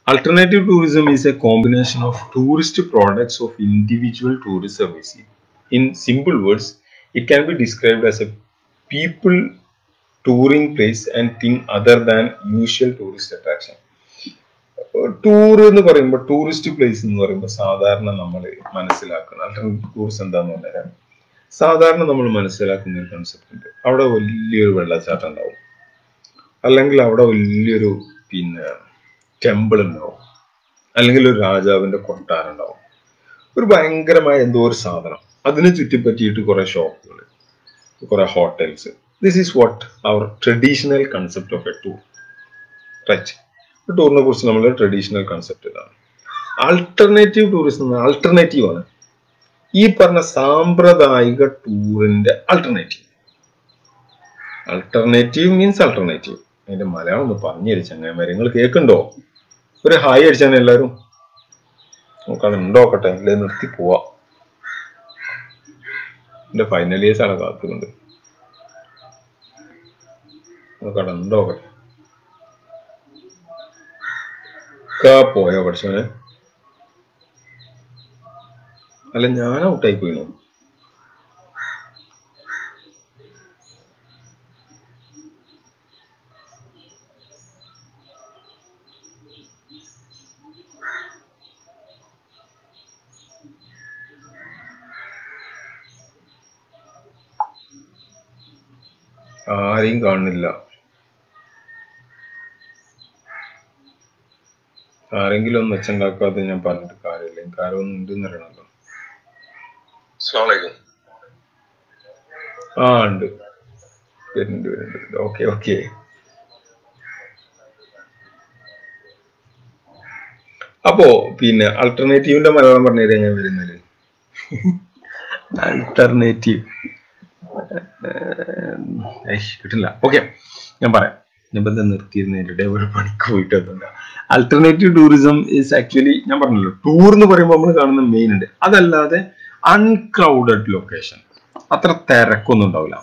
Alternative tourism is a combination of tourist products of individual tourist services. In simple words, it can be described as a people touring place and thing other than usual tourist attraction. Tour എന്ന് പറയുമ്പോൾ tourist place എന്ന് പറയുമ്പോൾ സാധാരണ നമ്മൾ മനസ്സിലാക്കുന്ന alternative tourism എന്താന്ന് പറഞ്ഞാൽ സാധാരണ നമ്മൾ മനസ്സിലാക്കുന്ന ഒരു കൺസെപ്റ്റ് ഉണ്ട് അവിടെ വലിയൊരു വെള്ളച്ചാട്ടം ഉണ്ടാവും അല്ലെങ്കിൽ അവിടെ വലിയൊരു പിന്നെ ടെമ്പിൾ ഉണ്ടാവും അല്ലെങ്കിൽ ഒരു രാജാവിന്റെ കൊട്ടാരം ഉണ്ടാവും ഒരു ഭയങ്കരമായ എന്തോ ഒരു സാധനം അതിനെ ചുറ്റിപ്പറ്റിയിട്ട് കുറെ ഷോപ്പുകൾ കുറെ hotels this is what our traditional concept of a tour right ടൂറിനെ കുറിച്ച് നമ്മുടെ ട്രഡീഷണൽ കൺസെപ്റ്റ് ഇതാണ് ആൾട്ടർനേറ്റീവ് ടൂറിസം ആൾട്ടർനേറ്റീവ് ആണ് ഈ പറഞ്ഞ സാമ്പ്രദായിക ടൂറിന്റെ ആൾട്ടർനേറ്റീവ് ആൾട്ടർനേറ്റീവ് മീൻസ് ആൾട്ടർനേറ്റീവ് അതിന്റെ മലയാളം ഒന്ന് പറഞ്ഞു തരും ചങ്ങായിമാരെ നിങ്ങൾ കേൾക്കുന്നുണ്ടോ ഒരു ഹായ് അടിച്ചാണ് എല്ലാവരും നമുക്കത് ഉണ്ടോക്കട്ടെ അല്ലെ നിർത്തി പോവാ എന്റെ ഫൈനൽ ഇയേഴ്സ് ആണ് കാത്തുകൊണ്ട് നമുക്കവിടെ ഉണ്ടോക്കട്ടെ കാ പോയോ പഠിച്ചോനെ അല്ല ഞാൻ ഔട്ടായി പോയിനോ ആരെയും കാണുന്നില്ല ആരെങ്കിലും ഒന്ന് വെച്ചുണ്ടാക്കാതെ ഞാൻ പറഞ്ഞിട്ട് കാര്യമില്ല എനിക്ക് ആരോ ഒന്ന് ഉണ്ടെന്ന് അറിയണല്ലോ അസ്സലാമലൈക്കും ആ ഉണ്ട് വരുന്നുണ്ട് വരുന്നുണ്ട് ഓക്കെ ഓക്കെ അപ്പോ പിന്നെ അൾട്ടർനേറ്റീവിന്റെ മലയാളം പറഞ്ഞത് എങ്ങനെ വരുന്നത് അൾട്ടർനേറ്റീവ് കിട്ടില്ല ഓക്കെ ഞാൻ പറയാം ഞാൻ ഇപ്പൊ നിർത്തിയിരുന്നതിന്റെ ഒരു പണിക്ക് പോയിട്ട് വന്നില്ല അൾട്ടർനേറ്റീവ് ടൂറിസം ഈസ് ആക്ച്വലി ഞാൻ പറഞ്ഞല്ലോ ടൂർ എന്ന് പറയുമ്പോൾ നമ്മൾ കാണുന്ന മെയിൻ ഉണ്ട് അതല്ലാതെ അൺക്രൗഡഡ് ലൊക്കേഷൻ അത്ര തിരക്കൊന്നും ഉണ്ടാവില്ല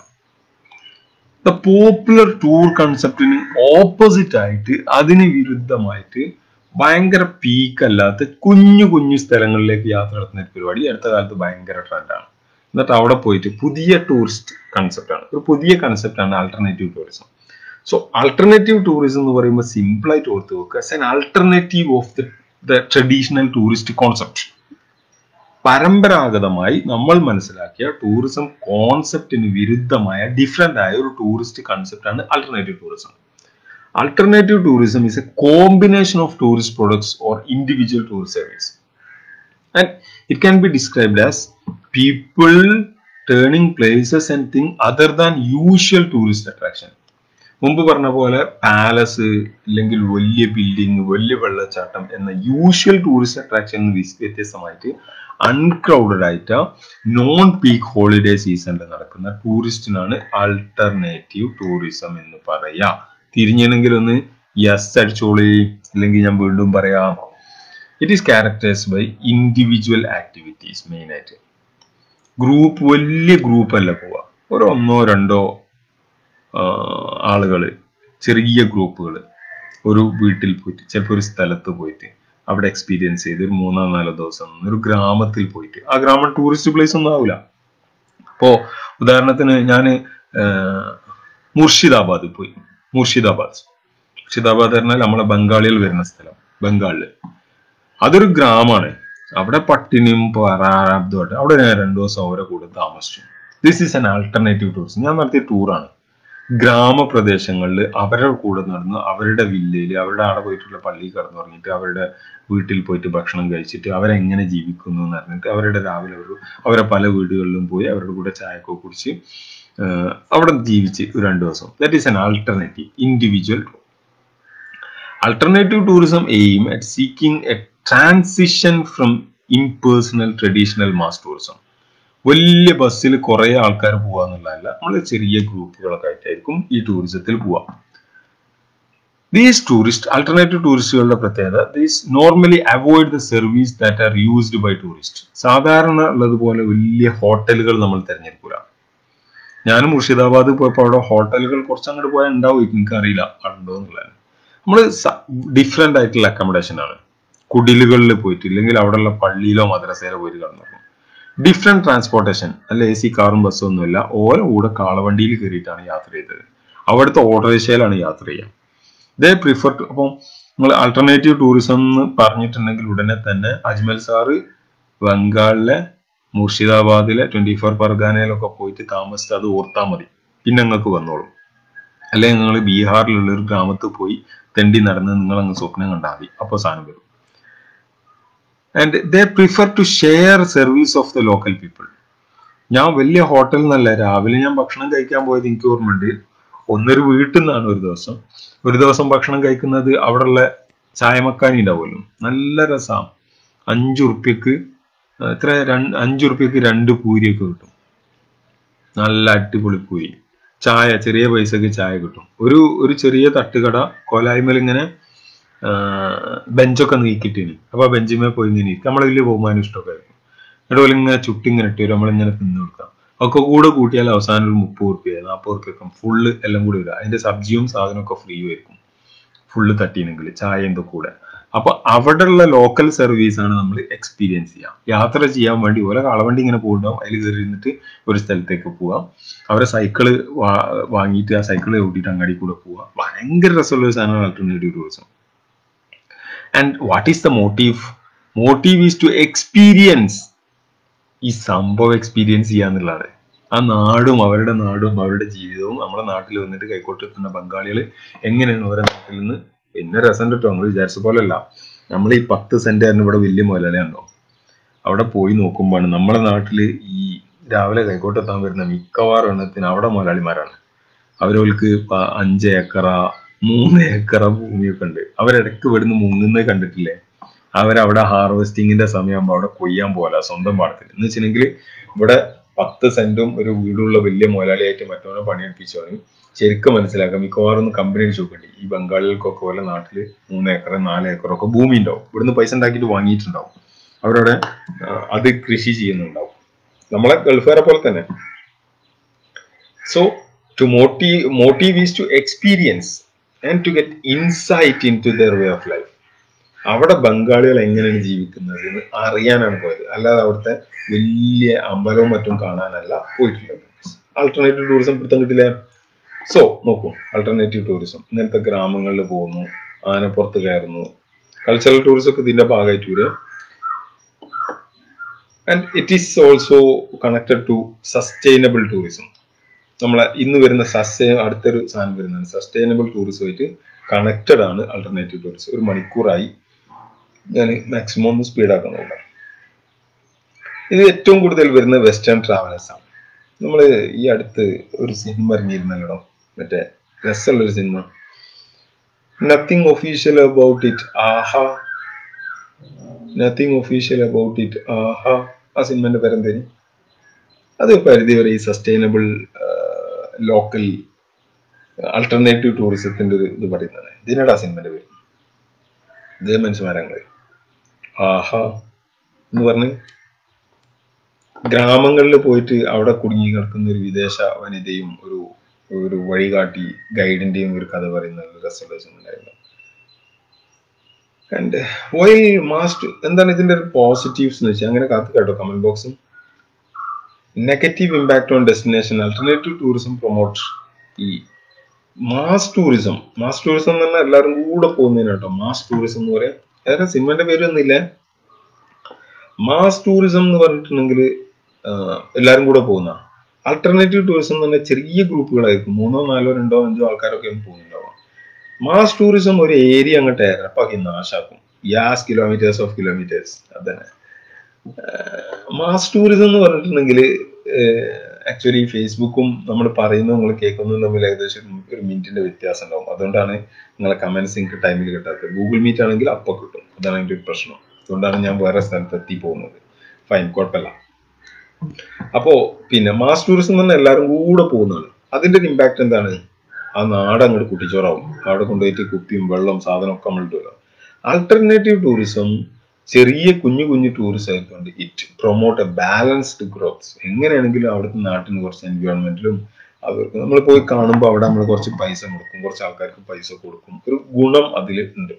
ദ പോപ്പുലർ ടൂർ കൺസെപ്റ്റിന് ഓപ്പോസിറ്റ് ആയിട്ട് അതിന് വിരുദ്ധമായിട്ട് ഭയങ്കര പീക്ക് അല്ലാത്ത കുഞ്ഞു കുഞ്ഞു സ്ഥലങ്ങളിലേക്ക് യാത്ര നടത്തുന്ന ഒരു പരിപാടി ഈ അടുത്ത കാലത്ത് ഭയങ്കര ട്രെൻഡാണ് എന്നിട്ട് അവിടെ പോയിട്ട് പുതിയ ടൂറിസ്റ്റ് കൺസെപ്റ്റ് ആണ് ഒരു പുതിയ കൺസെപ്റ്റ് ആണ് alternative tourism so alternative tourism എന്ന് പറയുമ്പോൾ സിമ്പിൾ ആയിട്ട് ഓർത്ത് വെക്കുക an alternative of the the traditional tourist concept പരമ്പരാഗതമായി നമ്മൾ മനസ്സിലാക്കിയ ടൂറിസം കോൺസെപ്റ്റിന് വിരുദ്ധമായ ഡിഫറെന്റ് ആയ ഒരു ടൂറിസ്റ്റ് കൺസെപ്റ്റ് ആണ് alternative tourism alternative tourism is a combination of tourist products or individual tourist service and it can be described as people turning places and thing other than usual tourist attraction മുമ്പ് പറഞ്ഞ പോലെ palace അല്ലെങ്കിൽ വലിയ building വലിയ വെള്ളച്ചാട്ടം എന്ന usual tourist attraction വ്യത്യസ്തമായിട്ട് അൺക്രൗഡഡ് ആയിട്ട് നോൺ പീക്ക് ഹോളിഡേ സീസണിൽ നടക്കുന്ന ടൂറിസ്റ്റിനാണ് ആൾട്ടർനേറ്റീവ് ടൂറിസം എന്ന് പറയാ തിരിഞ്ഞെങ്കിൽ ഒന്ന് യെസ് അടിച്ചോളി അല്ലെങ്കിൽ ഞാൻ വീണ്ടും പറയാം it is characters by individual activities main ആയിട്ട് ഗ്രൂപ്പ് വലിയ ഗ്രൂപ്പ് അല്ല പോവാ ഒരു ഒന്നോ രണ്ടോ ആളുകൾ ചെറിയ ഗ്രൂപ്പുകൾ ഒരു വീട്ടിൽ പോയിട്ട് ചിലപ്പോൾ ഒരു സ്ഥലത്ത് പോയിട്ട് അവിടെ എക്സ്പീരിയൻസ് ചെയ്ത് ഒരു മൂന്നോ നാലോ ദിവസം ഒരു ഗ്രാമത്തിൽ പോയിട്ട് ആ ഗ്രാമം ടൂറിസ്റ്റ് പ്ലേസ് ഒന്നും ആവില്ല അപ്പോ ഉദാഹരണത്തിന് ഞാൻ മുർഷിദാബാദ് പോയി മുർഷിദാബാദ് മുർഷിദാബാദ് പറഞ്ഞാൽ നമ്മളെ ബംഗാളിൽ വരുന്ന സ്ഥലം ബംഗാളില് അതൊരു ഗ്രാമമാണ് അവിടെ പട്ടിണിയും പ്രാരാബ്ദമായിട്ട് അവിടെ ഞാൻ രണ്ടു ദിവസം അവരെ കൂടെ താമസിച്ചു this is an alternative tourism ഞാൻ നടത്തിയ ടൂറാണ് ഗ്രാമപ്രദേശങ്ങളിൽ അവരുടെ കൂടെ നടന്ന് അവരുടെ വില്ലയിൽ അവരുടെ അവിടെ പോയിട്ടുള്ള പള്ളിയിൽ കടന്നു പറഞ്ഞിട്ട് അവരുടെ വീട്ടിൽ പോയിട്ട് ഭക്ഷണം കഴിച്ചിട്ട് അവരെങ്ങനെ ജീവിക്കുന്നു എന്ന് പറഞ്ഞിട്ട് അവരുടെ രാവിലെ ഒരു അവരെ പല വീടുകളിലും പോയി അവരുടെ കൂടെ ചായയൊക്കെ കുടിച്ച് അവിടെ ജീവിച്ച് ഒരു രണ്ടു ദിവസം that is an alternative individual tour Alternative tourism aim at seeking a transition from impersonal traditional mass tourism. വലിയ ബസ്സിൽ കുറെ ആൾക്കാർ പോവാന്നുള്ളതല്ല നമ്മൾ ചെറിയ ഗ്രൂപ്പുകളൊക്കെ ആയിട്ടായിരിക്കും ഈ ടൂറിസത്തിൽ പോവാ ദീസ് ടൂറിസ്റ്റ് ആൾട്ടർനേറ്റീവ് ടൂറിസ്റ്റുകളുടെ പ്രത്യേകത these normally avoid the service that are used by tourist സാധാരണ ഉള്ളതുപോലെ വലിയ ഹോട്ടലുകൾ നമ്മൾ തിരഞ്ഞെടുക്കൂല ഞാൻ മുർഷിദാബാദ് പോയപ്പോൾ അവിടെ ഹോട്ടലുകൾ കുറച്ച് അങ്ങോട്ട് പോയാൽ ഉണ്ടാവും എനിക്കറിയില്ല ഉണ്ടോ എന്നുള്ളത് നമ്മൾ ഡിഫറെന്റ് ആയിട്ടുള്ള അക്കോമഡേഷൻ ആണ് കുടിലുകളിൽ പോയിട്ട് ഇല്ലെങ്കിൽ അവിടെയുള്ള പള്ളിയിലോ മദ്രസയിലോ പോയിട്ട് കിടന്നിരുന്നു ഡിഫറെന്റ് ട്രാൻസ്പോർട്ടേഷൻ അല്ല എ സി കാറും ബസ്സും ഒന്നുമില്ല ഓരോ കൂടെ കാളവണ്ടിയിൽ കയറിയിട്ടാണ് യാത്ര ചെയ്തത് അവിടുത്തെ ഓട്ടോറിക്ഷയിലാണ് യാത്ര ചെയ്യുക ദേ പ്രിഫർ ടു അപ്പം നമ്മൾ ആൾട്ടർനേറ്റീവ് ടൂറിസം എന്ന് പറഞ്ഞിട്ടുണ്ടെങ്കിൽ ഉടനെ തന്നെ അജ്മൽ സാറ് ബംഗാളിലെ മുർഷിദാബാദിലെ ട്വന്റി ഫോർ പർഗാനയിലൊക്കെ പോയിട്ട് താമസിച്ച് അത് ഓർത്താൽ മതി പിന്നെ നിങ്ങൾക്ക് വന്നോളും അല്ലെങ്കിൽ നിങ്ങൾ ബീഹാറിലുള്ള ഒരു ഗ്രാമത്തിൽ പോയി തെണ്ടി നടന്ന് നിങ്ങൾ അങ്ങ് സ്വപ്നം കണ്ടാൽ മതി അപ്പോൾ സാധനം വരും and they prefer to share service of the local people ഞാൻ വലിയ ഹോട്ടലിൽ നിന്നല്ല രാവിലെ ഞാൻ ഭക്ഷണം കഴിക്കാൻ പോയത് എനിക്ക് ഓർമ്മയുണ്ട് ഒന്നൊരു വീട്ടിൽ നിന്നാണ് ഒരു ദിവസം ഒരു ദിവസം ഭക്ഷണം കഴിക്കുന്നത് അവിടെയുള്ള ചായമക്കാനി ഉണ്ടാവുമല്ലോ നല്ല രസമാണ് അഞ്ചു ഉറുപ്പ്യക്ക് എത്ര രണ്ട് അഞ്ചു ഉറുപ്പ്യക്ക് രണ്ട് പൂരിയൊക്കെ കിട്ടും നല്ല അടിപൊളി പൂരി ചായ ചെറിയ പൈസക്ക് ചായ കിട്ടും ഒരു ഒരു ചെറിയ തട്ടുകട കോലായ്മൽ ഇങ്ങനെ ബെഞ്ചൊക്കെ നീക്കിയിട്ടിനി അപ്പൊ ആ ബെഞ്ചിമേ പോയി ഇങ്ങനെ ഇരിക്കും നമ്മളെ വലിയ ബഹുമാനം ഇഷ്ടമൊക്കെ ആയിരിക്കും എന്നിട്ട് ഇങ്ങനെ ചുട്ടിങ്ങനെ ഇട്ട് വരും നമ്മളിങ്ങനെ തിന്നു കൊടുക്കാം ഒക്കെ കൂടെ കൂട്ടിയാൽ അവസാനം ഒരു മുപ്പത് റുപ്യ നാൽപ്പത് റുപ്യൊക്കെ ഫുള്ള് എല്ലാം കൂടി വരിക അതിന്റെ സബ്ജിയും സാധനമൊക്കെ ഫ്രീ ആയിരിക്കും ഫുള്ള് തട്ടീനെങ്കിൽ ചായ എന്തോ കൂടെ അപ്പൊ അവിടെയുള്ള ലോക്കൽ സർവീസ് ആണ് നമ്മൾ എക്സ്പീരിയൻസ് ചെയ്യാം യാത്ര ചെയ്യാൻ വേണ്ടി ഓരോ കളവണ്ടി ഇങ്ങനെ പോകുണ്ടാവും അതിൽ കയറി ഇരുന്നിട്ട് ഒരു സ്ഥലത്തേക്ക് പോവാം അവരെ സൈക്കിള് വാങ്ങിയിട്ട് ആ സൈക്കിള് ഓടിയിട്ട് അങ്ങാടി കൂടെ പോവാം ഭയങ്കര രസമുള്ള ഒരു സാധനമാണ് alternative tourism and what is the motive motive is to experience ഈ സംഭവം എക്സ്പീരിയൻസ് ചെയ്യാന്നുള്ളതാണ് ആ നാടും അവരുടെ നാടും അവരുടെ ജീവിതവും നമ്മുടെ നാട്ടിൽ വന്നിട്ട് കൈക്കോട്ടെത്തുന്ന ബംഗാളികൾ എങ്ങനെയാണ് ഓരോ നാട്ടിൽ നിന്ന് പിന്നെ രസം കിട്ടും നമ്മൾ വിചാരിച്ച പോലല്ല നമ്മൾ ഈ പത്ത് സെന്റ് ആയിരുന്നു ഇവിടെ വലിയ മുതലാളി ഉണ്ടോ അവിടെ പോയി നോക്കുമ്പോഴാണ് നമ്മുടെ നാട്ടിൽ ഈ രാവിലെ കൈക്കോട്ടെത്താൻ വരുന്ന മിക്കവാറും എണ്ണത്തിന് അവിടെ മുതലാളിമാരാണ് അവരവർക്ക് അഞ്ച് ഏക്കറ മൂന്ന് ഏക്കറ ഭൂമിയൊക്കെ ഉണ്ട് അവരിടയ്ക്ക് ഇവിടുന്ന് മുങ്ങുന്നത് കണ്ടിട്ടില്ലേ അവരവിടെ ഹാർവെസ്റ്റിങ്ങിന്റെ സമയമാകുമ്പോൾ അവിടെ കൊയ്യാൻ പോലെ സ്വന്തം പാടത്തിൽ എന്ന് വെച്ചിട്ടുണ്ടെങ്കിൽ ഇവിടെ പത്ത് സെന്റും ഒരു വീടുള്ള വലിയ മുതലാളിയായിട്ട് മറ്റവനെ പണിയെടുപ്പിച്ചവന് ശരിക്കും മനസ്സിലാക്കാം മിക്കവാറും ഒന്ന് കമ്പനി അടിച്ച് നോക്കണ്ടി ഈ ബംഗാളികൾക്കൊക്കെ പോലെ നാട്ടില് മൂന്ന് ഏക്കർ നാല് ഏക്കറൊക്കെ ഭൂമി ഉണ്ടാവും ഇവിടുന്ന് പൈസ ഉണ്ടാക്കിയിട്ട് വാങ്ങിയിട്ടുണ്ടാവും അവരവിടെ അത് കൃഷി ചെയ്യുന്നുണ്ടാവും നമ്മളെ ഗൾഫുകാരെ പോലെ തന്നെ so to motive motive is to experience and to get insight into their way of life അവിടെ ബംഗാളികൾ എങ്ങനെയാണ് ജീവിക്കുന്നത് എന്ന് അറിയാനാണ് പോയത് അല്ലാതെ അവിടുത്തെ വലിയ അമ്പലവും മറ്റും കാണാനല്ല പോയിട്ടുള്ളത് ആൾട്ടർനേറ്റീവ് ടൂറിസം പിടുത്തം കിട്ടില്ലേ സോ നോക്കൂ ആൾട്ടർനേറ്റീവ് ടൂറിസം ഇങ്ങനത്തെ ഗ്രാമങ്ങളിൽ പോകുന്നു ആനപ്പുറത്ത് കയറുന്നു കൾച്ചറൽ ടൂറിസം ഒക്കെ ഇതിന്റെ ഭാഗമായിട്ട് വരും and it is also connected to sustainable tourism നമ്മളെ ഇന്ന് വരുന്ന സസ്റ്റൈ അടുത്തൊരു സാധനം വരുന്നതാണ് സസ്റ്റൈനബിൾ ടൂറിസമായിട്ട് കണക്റ്റഡ് ആണ് ആൾട്ടർനേറ്റീവ് ടൂറിസം ഒരു മണിക്കൂറായി ഞാൻ മാക്സിമം ഒന്ന് സ്പീഡാക്കാൻ നോക്കാം ഇത് ഏറ്റവും കൂടുതൽ വരുന്ന വെസ്റ്റേൺ ട്രാവലേഴ്സ് ആണ് നമ്മൾ ഈ അടുത്ത് ഒരു സിനിമ ഇറങ്ങിയിരുന്നല്ലോ മറ്റേ രസമുള്ള ഒരു cinema nothing official about it ആഹാ നത്തിങ് ഒഫീഷ്യൽ അബൌട്ട് ഇറ്റ് ആഹാ ആ സിനിമന്റെ പേരെന്തേനി അത് പരിധി വരെ ഈ സസ്റ്റൈനബിൾ ലോക്കൽ ആൾട്ടർനേറ്റീവ് ടൂറിസത്തിന്റെ ഒരു ഇത് പറയുന്നത് ഇതിനടാ സിനിമന്റെ പേര് ഇതേ മനുഷ്യന്മാരങ്ങൾ ആഹാ എന്ന് പറഞ്ഞ് ഗ്രാമങ്ങളിൽ പോയിട്ട് അവിടെ കുടുങ്ങി കിടക്കുന്ന ഒരു വിദേശ വനിതയും ഒരു ഒരു വഴികാട്ടി ഗൈഡിന്റെയും ഒരു കഥ പറയുന്ന ഒരു രസമുള്ള സിനിമയായിരുന്നു ആൻഡ് വൈൽ മാസ്റ്റ് എന്താണ് ഇതിന്റെ ഒരു പോസിറ്റീവ്സ് എന്ന് വെച്ചാൽ അങ്ങനെ കാത്ത് കേട്ടോ കമന്റ് ബോക്സും negative impact on destination alternative tourism promote ഈ മാസ് ടൂറിസം മാസ് ടൂറിസം എന്ന് പറഞ്ഞാൽ എല്ലാവരും കൂടെ പോകുന്നതിന് കേട്ടോ മാസ് ടൂറിസം എന്ന് പറയാം ഏതാ സിനിമന്റെ പേരൊന്നുമില്ല മാസ് ടൂറിസം എന്ന് പറഞ്ഞിട്ടുണ്ടെങ്കിൽ എല്ലാവരും കൂടെ പോകുന്ന ആൾട്ടർനേറ്റീവ് ടൂറിസം എന്ന് പറഞ്ഞാൽ ചെറിയ ഗ്രൂപ്പുകളായിരിക്കും മൂന്നോ നാലോ രണ്ടോ അഞ്ചോ ആൾക്കാരൊക്കെ പോകുന്നുണ്ടാവും മാസ് ടൂറിസം ഒരു ഏരിയ അങ്ങോട്ട് ഇറപ്പാക്കി നാശാക്കും യാസ് കിലോമീറ്റേഴ്സ് ഓഫ് കിലോമീറ്റേഴ്സ് അതന്നെ മാസ് ടൂറിസം എന്ന് പറഞ്ഞിട്ടുണ്ടെങ്കിൽ ആക്ച്വലി ഫേസ്ബുക്കും നമ്മൾ പറയുന്നതും നിങ്ങൾ കേൾക്കുന്നതും തമ്മിൽ ഏകദേശം ഒരു മിനിറ്റിന്റെ വ്യത്യാസം ഉണ്ടാവും അതുകൊണ്ടാണ് നിങ്ങളെ കമന്റ്സ് നിങ്ങൾക്ക് ടൈമിൽ കിട്ടാത്തത് ഗൂഗിൾ മീറ്റ് ആണെങ്കിൽ അപ്പോൾ കിട്ടും അതാണ് എൻ്റെ ഒരു പ്രശ്നം അതുകൊണ്ടാണ് ഞാൻ വേറെ സ്ഥലത്ത് എത്തി പോകുന്നത് ഫൈൻ കുഴപ്പമില്ല അപ്പോ പിന്നെ മാസ് ടൂറിസം എന്ന് പറഞ്ഞാൽ എല്ലാവരും കൂടെ പോകുന്നതാണ് അതിന്റെ ഒരു ഇമ്പാക്ട് എന്താണ് ആ നാട് അങ്ങോട്ട് കുട്ടിച്ചോറാവും അവിടെ കൊണ്ടുപോയിട്ട് കുപ്പിയും വെള്ളം സാധനമൊക്കെ നമ്മൾ ഇട്ടുമല്ലോ ആൾട്ടർനേറ്റീവ് ടൂറിസം ചെറിയ കുഞ്ഞു കുഞ്ഞു ടൂറിസം ആയതുകൊണ്ട് it promote a balanced growth എങ്ങനെയാണെങ്കിലും അവിടുത്തെ നാട്ടിന് കുറച്ച് എൻവയോൺമെന്റിലും അവർക്ക് നമ്മൾ പോയി കാണുമ്പോൾ അവിടെ നമ്മൾ കുറച്ച് പൈസ കൊടുക്കും കുറച്ച് ആൾക്കാർക്ക് പൈസ കൊടുക്കും ഒരു ഗുണം അതിൽ ഉണ്ട്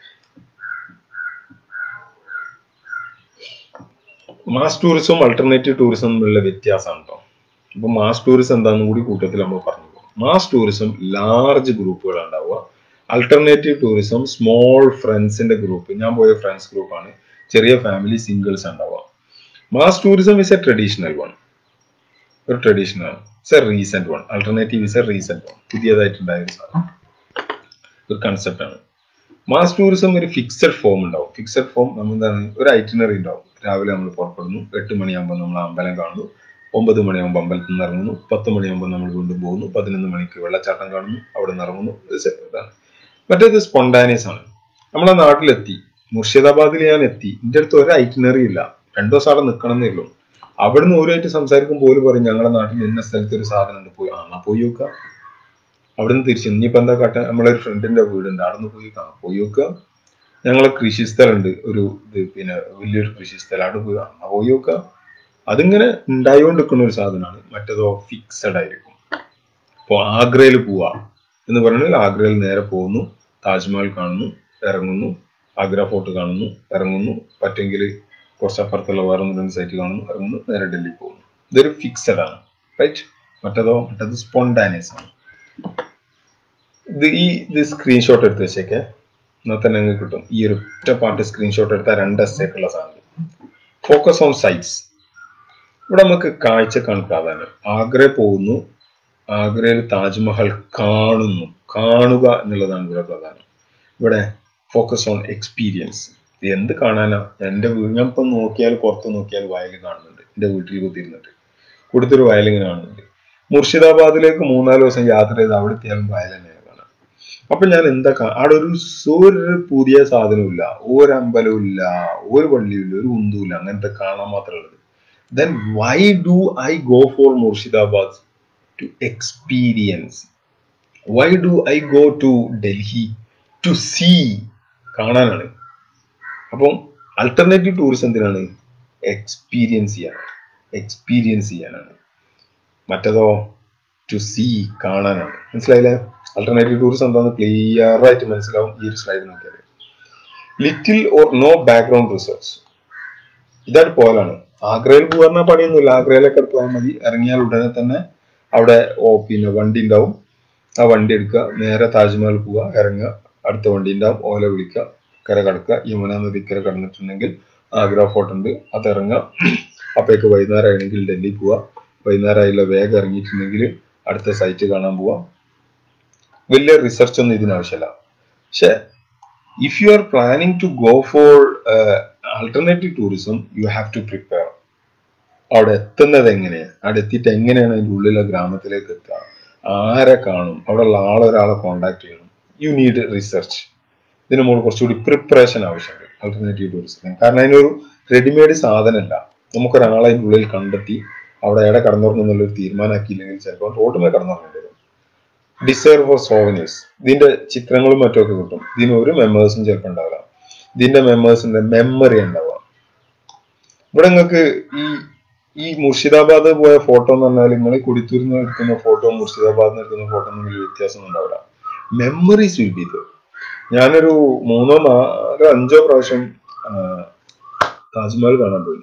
മാസ് ടൂറിസവും അൾട്ടർനേറ്റീവ് ടൂറിസം തമ്മിലുള്ള വ്യത്യാസമാണ് കേട്ടോ അപ്പൊ മാസ് ടൂറിസം എന്താണെന്നും കൂടി കൂട്ടത്തിൽ നമ്മൾ പറഞ്ഞു മാസ് ടൂറിസം ലാർജ് ഗ്രൂപ്പുകൾ ഉണ്ടാവുക അൾട്ടർനേറ്റീവ് ടൂറിസം സ്മോൾ ഫ്രണ്ട്സിന്റെ ഗ്രൂപ്പ് ഞാൻ പോയ ഫ്രണ്ട്സ് ഗ്രൂപ്പാണ് ചെറിയ ഫാമിലി സിംഗിൾസ് ഉണ്ടാവുക mass tourism is a traditional one ഒരു ട്രഡീഷണൽ ആണ് it's a recent one alternative is a recent one പുതിയതായിട്ടുണ്ടായ ഒരു സാധനം ഒരു കൺസെപ്റ്റ് ആണ് മാസ് ടൂറിസം ഒരു ഫിക്സഡ് ഫോം ഉണ്ടാവും ഫിക്സഡ് ഫോം നമ്മൾ എന്താണ് ഒരു ഐറ്റിനറി ഉണ്ടാവും രാവിലെ നമ്മൾ പുറപ്പെടുന്നു എട്ട് മണിയാകുമ്പോൾ നമ്മൾ അമ്പലം കാണുന്നു ഒമ്പത് മണിയാകുമ്പോൾ അമ്പലത്തിൽ നിന്ന് ഇറങ്ങുന്നു പത്ത് മണിയാകുമ്പോൾ നമ്മൾ വീണ്ടും പോകുന്നു പതിനൊന്ന് മണിക്ക് വെള്ളച്ചാട്ടം കാണുന്നു അവിടെ നിന്ന് ഇറങ്ങുന്നു ഇത് separate ആണ് മറ്റേത് സ്പോണ്ടാനിയസ് ആണ് നമ്മളെ നാട്ടിലെത്തി മുർഷിദാബാദിൽ ഞാൻ എത്തി എൻ്റെ അടുത്ത് ഒരു ഐറ്റിനറി ഇല്ല രണ്ടു ദിവസം അവിടെ നിൽക്കണം എന്നേ ഉള്ളൂ അവിടുന്ന് ഓരോയിട്ട് സംസാരിക്കുമ്പോൾ പോലും പറയും ഞങ്ങളുടെ നാട്ടിൽ ഇന്ന സ്ഥലത്ത് ഒരു സാധനം ഉണ്ട് പോയി ആ പോയി നോക്കാം അവിടുന്ന് തിരിച്ച് ഇനിയിപ്പോ എന്താ കാട്ടാ നമ്മളെ ഒരു ഫ്രണ്ടിന്റെ വീടുണ്ട് അവിടെ നിന്ന് പോയി കാണാം പോയി നോക്കുക ഞങ്ങളെ കൃഷി സ്ഥലമുണ്ട് ഒരു ഇത് പിന്നെ വലിയൊരു കൃഷി സ്ഥലം അവിടെ പോയി കാണാം പോയി നോക്കുക അതിങ്ങനെ ഉണ്ടായിക്കൊണ്ടിരിക്കുന്ന ഒരു സാധനമാണ് മറ്റേതോ ഫിക്സഡ് ആയിരിക്കും ഇപ്പോൾ ആഗ്രയിൽ പോവാ എന്ന് പറഞ്ഞാൽ ആഗ്രയിൽ നേരെ പോകുന്നു താജ്മഹൽ കാണുന്നു ഇറങ്ങുന്നു ആഗ്ര ഫോർട്ട് കാണുന്നു ഇറങ്ങുന്നു പറ്റെങ്കിൽ കുറച്ചപ്പുറത്തുള്ള വേറെ ഒന്ന് രണ്ട് സൈറ്റ് കാണുന്നു ഇറങ്ങുന്നു നേരെ ഡൽഹി പോകുന്നു ഇതൊരു ഫിക്സഡ് ആണ് റൈറ്റ് മറ്റേതോ മറ്റേത് സ്പോണ്ടാനിയസ് ആണ് ഇത് ഈ ഇത് സ്ക്രീൻഷോട്ട് എടുത്ത് വെച്ചേക്കെ എന്നാൽ തന്നെ നിങ്ങൾക്ക് കിട്ടും ഈ ഒരു ഒറ്റ പാട്ട് സ്ക്രീൻഷോട്ട് എടുത്താൽ രണ്ട് എസ്സേക്കുള്ള സാധനം ഫോക്കസ് ഓൺ സൈറ്റ്സ് ഇവിടെ നമുക്ക് കാഴ്ചക്കാണ് പ്രാധാന്യം ആഗ്ര പോകുന്നു ആഗ്രയിൽ താജ്മഹൽ കാണുന്നു കാണുക എന്നുള്ളതാണ് ഇവിടെ പ്രധാനം ഇവിടെ ഫോക്കസ് ഓൺ എക്സ്പീരിയൻസ് എന്ത് കാണാനാ എൻ്റെ വീട് ഞാൻ ഇപ്പം നോക്കിയാൽ പുറത്ത് നോക്കിയാൽ വയൽ കാണുന്നുണ്ട് എൻ്റെ വീട്ടിൽ കുത്തിയിരുന്നിട്ട് കൊടുത്തൊരു വയൽ ഇങ്ങനെ കാണുന്നുണ്ട് മുർഷിദാബാദിലേക്ക് മൂന്നാല് ദിവസം യാത്ര ചെയ്ത് അവിടെ എത്തിയാലും വയൽ തന്നെയാണ് കാണാം അപ്പൊ ഞാൻ എന്താ കാ- അവിടെ ഒരു സ- ഒരു പുതിയ സാധനമില്ല ഒരു അമ്പലവും ഇല്ല ഒരു പള്ളിയും ഇല്ല ഒരു കുന്തും ഇല്ല അങ്ങനത്തെ കാണാൻ മാത്രമുള്ളത് then why do I go for Murshidabad to experience? Why do I go to Delhi to see? കാണാനാണ് അപ്പം അൾട്ടർനേറ്റീവ് ടൂറിസം എന്തിനാണ് എക്സ്പീരിയൻസ് ചെയ്യാനാണ് എക്സ്പീരിയൻസ് ചെയ്യാനാണ് മറ്റേതോ ടു സീ കാണാനാണ് മനസ്സിലായില്ലേ അൾട്ടർനേറ്റീവ് ടൂറിസം എന്താണെന്ന് ക്ലിയർ ആയിട്ട് മനസ്സിലാവും ഈ ഒരു സ്ലൈഡ് നോക്കിയാൽ little or no background research ഇതായിട്ട് പോകലാണ് ആഗ്രയിൽ പോകാറുന്ന പണിയൊന്നുമില്ല ആഗ്രയിലൊക്കെ പോയാൽ മതി ഇറങ്ങിയാൽ ഉടനെ തന്നെ അവിടെ ഓ പിന്നെ വണ്ടി ഉണ്ടാവും ആ വണ്ടി എടുക്കുക നേരെ താജ്മഹൽ പോവുക ഇറങ്ങുക അടുത്ത വണ്ടി ഉണ്ടാവും ഓല വിളിക്കുക കര കടക്കുക യമുന നദിക്കര കടന്നിട്ടുണ്ടെങ്കിൽ ആഗ്ര ഫോർട്ട് ഉണ്ട് അത് ഇറങ്ങുക അപ്പോഴേക്ക് വൈകുന്നേരം ആണെങ്കിൽ ഡൽഹി പോവുക വൈകുന്നേരം ആയില്ല വേഗം ഇറങ്ങിയിട്ടുണ്ടെങ്കിൽ അടുത്ത സൈറ്റ് കാണാൻ പോവാം വലിയ റിസർച്ച് ഒന്നും ഇതിനാവശ്യമില്ല പക്ഷെ if you are planning to go for uh, alternative tourism you have to prepare അവിടെ എത്തുന്നത് എങ്ങനെയാണ് അവിടെ എത്തിയിട്ട് എങ്ങനെയാണ് അതിൻ്റെ ഉള്ളിലെ ഗ്രാമത്തിലേക്ക് എത്തുക ആരെ കാണും അവിടെ ഉള്ള ആളൊരാളെ കോണ്ടാക്ട് ചെയ്യണം യു നീഡ് റിസർച്ച് ഇതിന് മുകളിൽ കുറച്ചുകൂടി പ്രിപ്പറേഷൻ ആവശ്യമുണ്ട് ആൾട്ടർനേറ്റീവ് ടൂറിസം കാരണം അതിനൊരു റെഡിമെയ്ഡ് സാധനമല്ല നമുക്കൊരാളെ അതിൻ്റെ ഉള്ളിൽ കണ്ടെത്തി അവിടെ എവിടെ കടന്നുറങ്ങുന്നുള്ളൊരു തീരുമാനമാക്കിയില്ലെങ്കിൽ ചിലപ്പോൾ റോഡിൽ കടന്നുറങ്ങേണ്ടി വരും ഡിസയർ ഫോർ സോവനീഴ്സ് ഇതിന്റെ ചിത്രങ്ങളും മറ്റുമൊക്കെ കിട്ടും ഇതിന് ഒരു മെമ്പേഴ്സും ചിലപ്പോൾ ഉണ്ടാവില്ല ഇതിന്റെ മെമ്പേഴ്സിന്റെ മെമ്മറി ഉണ്ടാവുക ഇവിടെ നിങ്ങൾക്ക് ഈ ഈ മുർഷിദാബാദ് പോയ ഫോട്ടോ എന്ന് പറഞ്ഞാൽ നിങ്ങൾ കുടിത്തൂരിൽ നിന്ന് എടുക്കുന്ന ഫോട്ടോ മുർഷിദാബാദിൽ നിന്ന് എടുക്കുന്ന ഫോട്ടോ തമ്മിൽ വ്യത്യാസമൊന്നും ഉണ്ടാവില്ല മെമ്മറീസ് വിൽ ബി ഞാനൊരു മൂന്നോ നാലോ അഞ്ചോ പ്രാവശ്യം ആ, താജ്മഹൽ കാണാൻ പോയി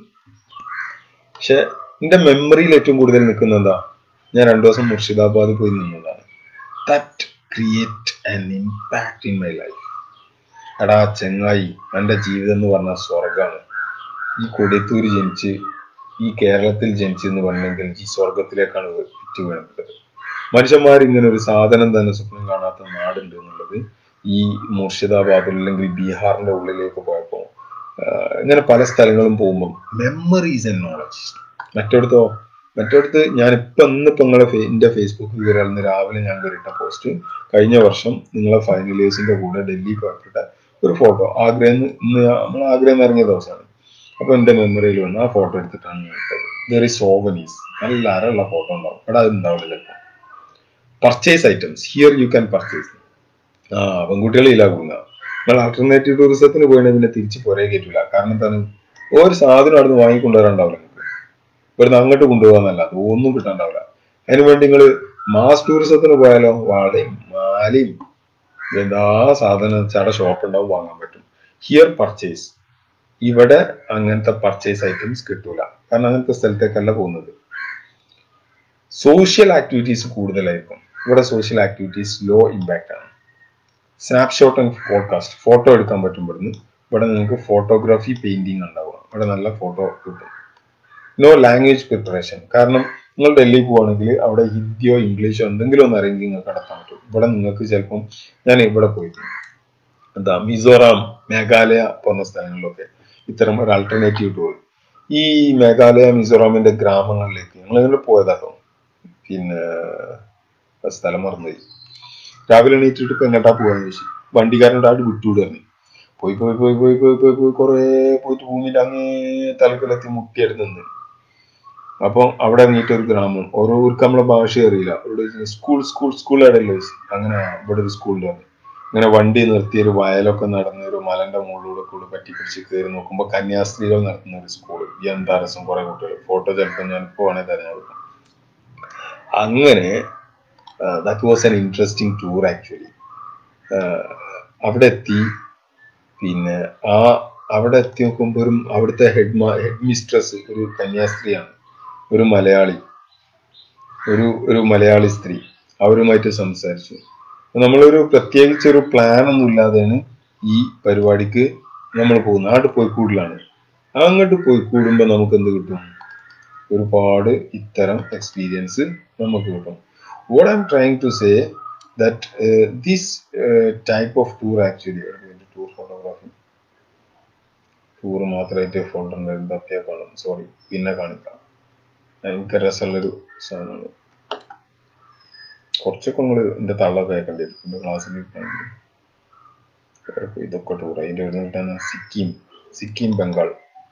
പക്ഷെ എന്റെ മെമ്മറിയിൽ ഏറ്റവും കൂടുതൽ നിൽക്കുന്ന എന്താ ഞാൻ രണ്ടു ദിവസം മുർഷിദാബാദ് പോയി നിന്നതാണ് that create an impact in my life എടാ ചെങ്ങായി എൻ്റെ ജീവിതം എന്ന് പറഞ്ഞ സ്വർഗമാണ് ഈ കൊടിയത്തൂര് ജനിച്ച് ഈ കേരളത്തിൽ ജനിച്ചു എന്ന് പറഞ്ഞെങ്കിൽ ഈ സ്വർഗത്തിലേക്കാണ് വിറ്റ് വീണത് മനുഷ്യന്മാർ ഇങ്ങനെ ഒരു സാധനം തന്നെ സ്വപ്നം കാണാത്ത നാടുണ്ട് എന്നുള്ളത് ഈ മുർഷിദാബാദിൽ അല്ലെങ്കിൽ ബീഹാറിന്റെ ഉള്ളിലേക്ക് പോയപ്പോൾ ഇങ്ങനെ പല സ്ഥലങ്ങളും പോകുമ്പോൾ മെമ്മറീസ് ആൻഡ് നോളജ് മറ്റൊടുത്തോ മറ്റടുത്ത് ഞാൻ ഇപ്പൊ ഇന്നിപ്പോ നിങ്ങളെ ഫേ- എന്റെ ഫേസ്ബുക്കിൽ കയറിയാൽ രാവിലെ ഞാൻ കയറിയിട്ട പോസ്റ്റ് കഴിഞ്ഞ വർഷം നിങ്ങളെ ഫൈനലേഴ്സിന്റെ കൂടെ ഡൽഹി പോയപ്പെട്ട ഒരു ഫോട്ടോ ആഗ്രയിൽ നിന്ന് ഇന്ന് നമ്മൾ ആഗ്രയിൽ നിന്ന് ഇറങ്ങിയ ദിവസമാണ് അപ്പൊ എന്റെ മെമ്മറിയിൽ വന്ന് ആ ഫോട്ടോ എടുത്തിട്ടാണ് ഞാൻ ഇട്ടത് വെറി സോവനീസ് നല്ല അരയുള്ള ഫോട്ടോ ഉണ്ടാവും അവിടെ അത് ഉണ്ടാവില്ല ചിലപ്പോൾ purchase items here you can purchase ആ പെൺകുട്ടികളില്ല കൂടുന്ന നിങ്ങൾ ആൾട്ടർനേറ്റീവ് ടൂറിസത്തിന് പോയിട്ട് പിന്നെ തിരിച്ച് പുറകെ കയറ്റില്ല കാരണം എന്താണ് ഒരു സാധനം അവിടെ നിന്ന് വാങ്ങിക്കൊണ്ടുവരാണ്ടാവില്ല നിങ്ങൾക്ക് ഇവിടുന്ന് അങ്ങോട്ട് കൊണ്ടുപോകാന്നല്ല ഒന്നും കിട്ടാണ്ടാവില്ല അതിനു വേണ്ടി നിങ്ങൾ മാസ് ടൂറിസത്തിന് പോയാലോ വളയും മാലയും എന്താ സാധനം ചട ഷോപ്പ് ഉണ്ടാവും വാങ്ങാൻ പറ്റും ഹിയർ പർച്ചേസ് ഇവിടെ അങ്ങനത്തെ പർച്ചേസ് ഐറ്റംസ് കിട്ടൂല കാരണം അങ്ങനത്തെ സ്ഥലത്തേക്കല്ല പോകുന്നത് സോഷ്യൽ ആക്ടിവിറ്റീസ് കൂടുതലായിരിക്കും ഇവിടെ സോഷ്യൽ ആക്ടിവിറ്റീസ് ലോ ഇമ്പാക്റ്റ് ആണ് സ്നാപ്ഷോട്ട് ആൻഡ് പോഡ്കാസ്റ്റ് ഫോട്ടോ എടുക്കാൻ പറ്റും ഇവിടുന്ന് ഇവിടെ നിങ്ങൾക്ക് ഫോട്ടോഗ്രാഫി പെയിന്റിങ് ഉണ്ടാവുക ഇവിടെ നല്ല ഫോട്ടോ കിട്ടും നോ ലാംഗ്വേജ് പ്രിപ്പറേഷൻ കാരണം നിങ്ങൾ ഡൽഹി പോവാണെങ്കിൽ അവിടെ ഹിന്ദിയോ ഇംഗ്ലീഷോ എന്തെങ്കിലും ഒന്ന് അറിയെങ്കിൽ നിങ്ങൾക്ക് നടത്താൻ പറ്റും ഇവിടെ നിങ്ങൾക്ക് ചിലപ്പം ഞാൻ ഇവിടെ പോയിരുന്നു എന്താ മിസോറാം മേഘാലയ പോന്ന സ്ഥലങ്ങളിലൊക്കെ ഇത്തരം ഒരു ആൾട്ടർനേറ്റീവ് ടൂർ ഈ മേഘാലയ മിസോറാമിന്റെ ഗ്രാമങ്ങളിലേക്ക് ഞങ്ങൾ ഇങ്ങനെ പോയതാട്ടോ പിന്നെ ആ സ്ഥലം മറന്നുപോയി രാവിലെ എണീറ്റിട്ട് ഇപ്പൊ എങ്ങോട്ടാ പോവാന്ന് ചോദിച്ചു വണ്ടിക്കാരനോട് ആട് വിട്ടുവിടുകയാണ് പോയി പോയി പോയി പോയി പോയി പോയി പോയി കുറേ പോയിട്ട് ഭൂമിയിൽ അങ്ങേ തലക്കലെത്തി മുട്ടിയെടുത്ത് നിന്ന് അപ്പൊ അവിടെ ഇറങ്ങിയിട്ട് ഒരു ഗ്രാമം ഓരോ ഊർക്ക് നമ്മളെ ഭാഷ അറിയില്ല അവിടെ സ്കൂൾ സ്കൂൾ സ്കൂൾ എവിടെയല്ലോ അങ്ങനെ ഇവിടെ ഒരു സ്കൂളിൽ വന്നു ഇങ്ങനെ വണ്ടി നിർത്തി ഒരു വയലൊക്കെ നടന്ന് ഒരു മലന്റെ മുകളിലൂടെ കൂടെ പറ്റി പിടിച്ച് കയറി നോക്കുമ്പോൾ കന്യാസ്ത്രീകൾ നടത്തുന്ന ഒരു സ്കൂൾ എന്താ രസം കുറെ കുട്ടികൾ ഫോട്ടോ ചിലപ്പോൾ ഞാൻ ഇപ്പോൾ വേണേൽ തിരഞ്ഞെടുക്കും അങ്ങനെ that was an interesting tour actually അവിടെ എത്തി പിന്നെ ആ അവിടെ എത്തി നോക്കുമ്പോൾ ഒരു അവിടുത്തെ ഹെഡ് ഹെഡ് മിസ്ട്രസ് ഒരു കന്യാസ്ത്രീയാണ് ഒരു മലയാളി ഒരു ഒരു മലയാളി സ്ത്രീ അവരുമായിട്ട് സംസാരിച്ചു നമ്മളൊരു പ്രത്യേകിച്ച് ഒരു പ്ലാൻ ഒന്നും ഇല്ലാതെയാണ് ഈ പരിപാടിക്ക് നമ്മൾ പോകുന്നത് അങ്ങോട്ട് പോയി കൂടുതലാണ് അങ്ങോട്ട് പോയി കൂടുമ്പോൾ നമുക്ക് എന്ത് കിട്ടും ഒരുപാട് ഇത്തരം എക്സ്പീരിയൻസ് നമുക്ക് കിട്ടും what I'm trying to say that this type of tour actually tour photography tour മാത്രമായിട്ട് ഫോട്ടോ എന്തൊക്കെയാ കാണും സോറി പിന്നെ കാണിക്കാം ഭയങ്കര രസമുള്ളൊരു സാധനമാണ് കുറച്ചൊക്കെ നിങ്ങൾ എന്റെ തള്ളൊക്കെ കേൾക്കേണ്ടി വരും എന്റെ ക്ലാസ്സിൽ ഇതൊക്കെ ടൂർ അതിന്റെ ഒരു കിട്ടാൻ സിക്കിം സിക്കിം ബംഗാൾ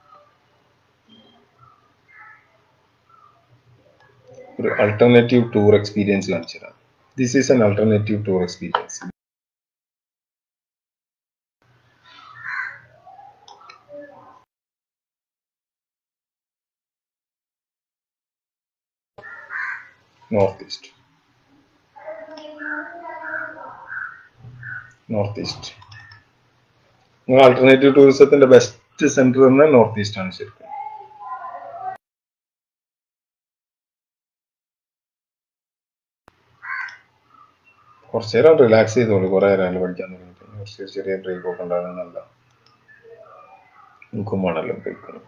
ഒരു അൾട്ടർനേറ്റീവ് ടൂർ എക്സ്പീരിയൻസ് കാണിച്ചു തരാം this is an alternative tour experience north east north east നിങ്ങൾ ആൾട്ടർനേറ്റീവ് ടൂറിസത്തിന്റെ ബെസ്റ്റ് സെന്റർ തന്നെ നോർത്ത് ഈസ്റ്റ് ആണ് ശരിക്കും കുറച്ചു നേരം റിലാക്സ് ചെയ്തോളൂ കുറെ നേരം പഠിക്കാൻ തുടങ്ങിയിട്ട് കുറച്ച് ചെറിയ ബ്രേക്ക് ഒക്കെ ഉണ്ടാകുന്ന നല്ല നമുക്കും വേണമല്ലോ ബ്രേക്ക്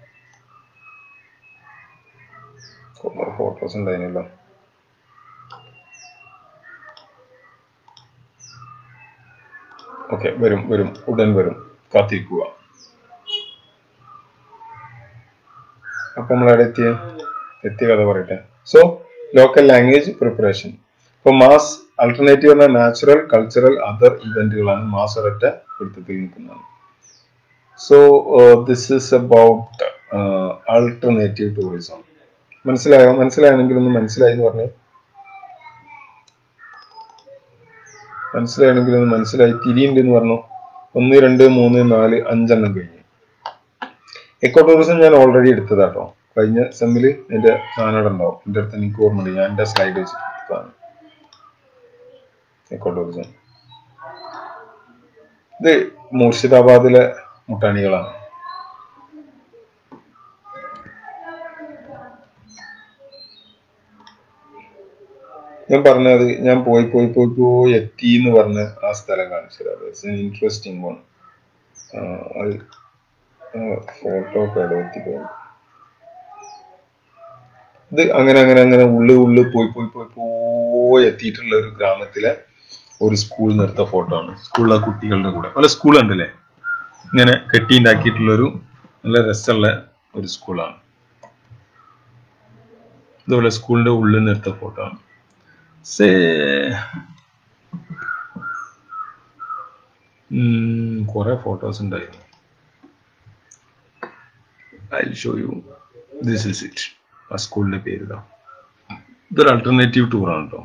കുറെ ഫോട്ടോസ് ഉണ്ടായിരുന്നല്ലോ ഓക്കെ വരും വരും ഉടൻ വരും കാത്തിരിക്കുക അപ്പൊ നമ്മൾ അവിടെ എത്തിയ എത്തിയ കഥ പറയട്ടെ സോ ലോക്കൽ ലാംഗ്വേജ് പ്രിപ്പറേഷൻ ഇപ്പൊ മാസ് അൾട്ടർനേറ്റീവ് എന്ന നാച്ചുറൽ കൾച്ചറൽ അതർ ഇവന്റുകളാണ് മാസ് ഒരൊറ്റ പിടുത്തത്തിൽ നിൽക്കുന്നത് so this is about alternative tourism മനസ്സിലായോ മനസ്സിലായെങ്കിൽ ഒന്ന് മനസ്സിലായി എന്ന് പറഞ്ഞേ മനസ്സിലായെങ്കിൽ ഒന്ന് മനസ്സിലായി തിരിയുണ്ട് എന്ന് പറഞ്ഞു ഒന്ന് രണ്ട് മൂന്ന് നാല് അഞ്ചെണ്ണം കഴിഞ്ഞു എക്കോ ടൂറിസം ഞാൻ ഓൾറെഡി എടുത്തതാട്ടോ കഴിഞ്ഞ സെമ്മില് എന്റെ സാധനം ഉണ്ടാവും എന്റെ അടുത്ത് എനിക്ക് ഓർമ്മയുണ്ട് ഞാൻ എന്റെ സ്ലൈഡ് വെച്ചിട്ടാണ് എക്കോ ടൂറിസം ഇത് മുർഷിദാബാദിലെ മുട്ടാണികളാണ് ഞാൻ പറഞ്ഞത് ഞാൻ പോയി പോയി പോയി പോയി എത്തി എന്ന് പറഞ്ഞ ആ സ്ഥലം കാണിച്ചത് ഇൻട്രസ്റ്റിംഗ് വൺ അത് ഫോട്ടോ ഒക്കെ എത്തിപ്പോയി ഇത് അങ്ങനെ അങ്ങനെ അങ്ങനെ ഉള്ളു ഉള്ളു പോയി പോയി പോയി പോയി എത്തിയിട്ടുള്ള ഒരു ഗ്രാമത്തിലെ ഒരു സ്കൂൾ നിർത്ത ഫോട്ടോ ആണ് സ്കൂളിലെ കുട്ടികളുടെ കൂടെ പല സ്കൂൾ ഉണ്ടല്ലേ ഇങ്ങനെ കെട്ടിണ്ടാക്കിയിട്ടുള്ള ഒരു നല്ല രസമുള്ള ഒരു സ്കൂളാണ് ഇതുപോലെ സ്കൂളിന്റെ ഉള്ളിൽ നിർത്ത ഫോട്ടോ ആണ് സേ കുറെ ഫോട്ടോസ് ഉണ്ടായിരുന്നു I show you this is it ആ സ്കൂളിന്റെ പേര് ഇതാ ഇതൊരു അൾട്ടർനേറ്റീവ് ടൂറാണ് കേട്ടോ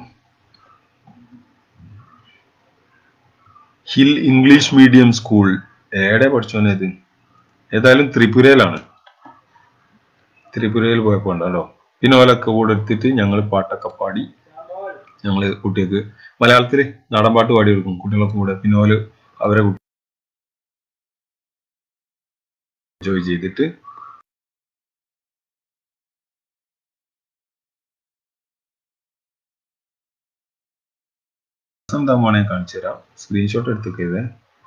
ഹിൽ ഇംഗ്ലീഷ് മീഡിയം സ്കൂൾ എവിടെ പഠിച്ചോനെ ഇത് ഏതായാലും ത്രിപുരയിലാണ് ത്രിപുരയിൽ പോയപ്പോ ഉണ്ടല്ലോ പിന്നെ ഓലൊക്കെ കൂടെ എടുത്തിട്ട് ഞങ്ങൾ പാട്ടൊക്കെ പാടി ഞങ്ങൾ കുട്ടികൾക്ക് മലയാളത്തിൽ നാടൻ പാട്ട് പാടി കൊടുക്കും കുട്ടികളൊക്കെ കൂടെ പിന്നെ ഓല് അവരെ എൻജോയ് ചെയ്തിട്ട് എന്താ മോനെ കാണിച്ചു തരാം സ്ക്രീൻഷോട്ട് എടുത്തേക്കരുതേ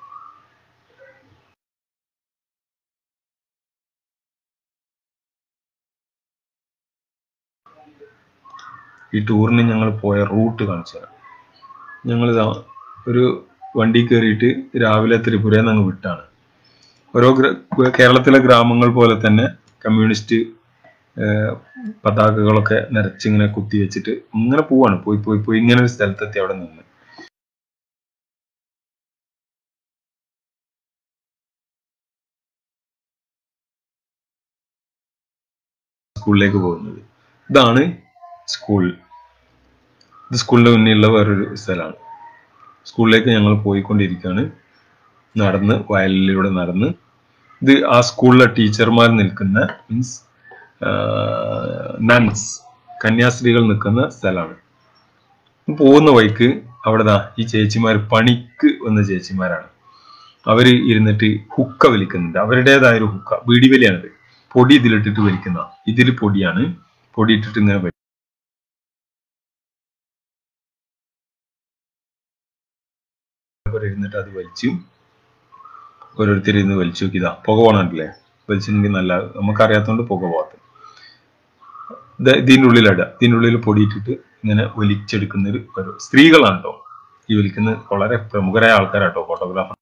ഈ ടൂറിന് ഞങ്ങൾ പോയ റൂട്ട് കാണിച്ചു തരാം ഞങ്ങൾ ഒരു വണ്ടി കയറിയിട്ട് രാവിലെ ത്രിപുരയിൽ നിന്ന് അങ്ങ് വിട്ടാണ് ഓരോ ഗ്ര- കേരളത്തിലെ ഗ്രാമങ്ങൾ പോലെ തന്നെ കമ്മ്യൂണിസ്റ്റ് ഏഹ്, പതാകകളൊക്കെ നിറച്ചിങ്ങനെ കുത്തി വെച്ചിട്ട് ഇങ്ങനെ പോവാണ് പോയി പോയി പോയി ഇങ്ങനെ ഒരു സ്ഥലത്തെത്തി അവിടെ നിന്ന് സ്കൂളിലേക്ക് പോകുന്നത് ഇതാണ് സ്കൂൾ ഇത് സ്കൂളിന്റെ മുന്നിലുള്ള വേറൊരു സ്ഥലമാണ് സ്കൂളിലേക്ക് ഞങ്ങൾ പോയിക്കൊണ്ടിരിക്കുകയാണ് നടന്ന് വയലിലൂടെ നടന്ന് ഇത് ആ സ്കൂളിലെ ടീച്ചർമാർ നിൽക്കുന്ന മീൻസ് നൺസ് കന്യാസ്ത്രീകൾ നിൽക്കുന്ന സ്ഥലമാണ് പോകുന്ന വഴിക്ക് അവിടെ ദാ ഈ ചേച്ചിമാർ പണിക്ക് വന്ന ചേച്ചിമാരാണ് അവര് ഇരുന്നിട്ട് ഹുക്ക വലിക്കുന്നുണ്ട് അവരുടേതായ ഒരു ഹുക്ക ബീഡി വലിയാണിത് പൊടി ഇതിലിട്ടിട്ട് വലിക്കുന്ന ഇതിൽ പൊടിയാണ് പൊടി ഇട്ടിട്ട് ഇങ്ങനെ വലി- അവർ ഇരുന്നിട്ട് അത് വലിച്ചു ഓരോരുത്തർ ഇരുന്ന് വലിച്ചു നോക്കി ഇതാ പുക പോകണല്ലേ വലിച്ചിട്ടുണ്ടെങ്കിൽ നല്ല നമുക്കറിയാത്തോണ്ട് പുക പോകാത്ത ഇത് ഇതിന്റെ ഉള്ളിലിടുക ഇതിന്റെ ഉള്ളിൽ പൊടിയിട്ടിട്ട് ഇങ്ങനെ വലിച്ചെടുക്കുന്ന ഒരു ഒരു സ്ത്രീകളാണ് കേട്ടോ ഈ വലിക്കുന്ന വളരെ പ്രമുഖരായ ആൾക്കാരാട്ടോ ഫോട്ടോഗ്രാഫർ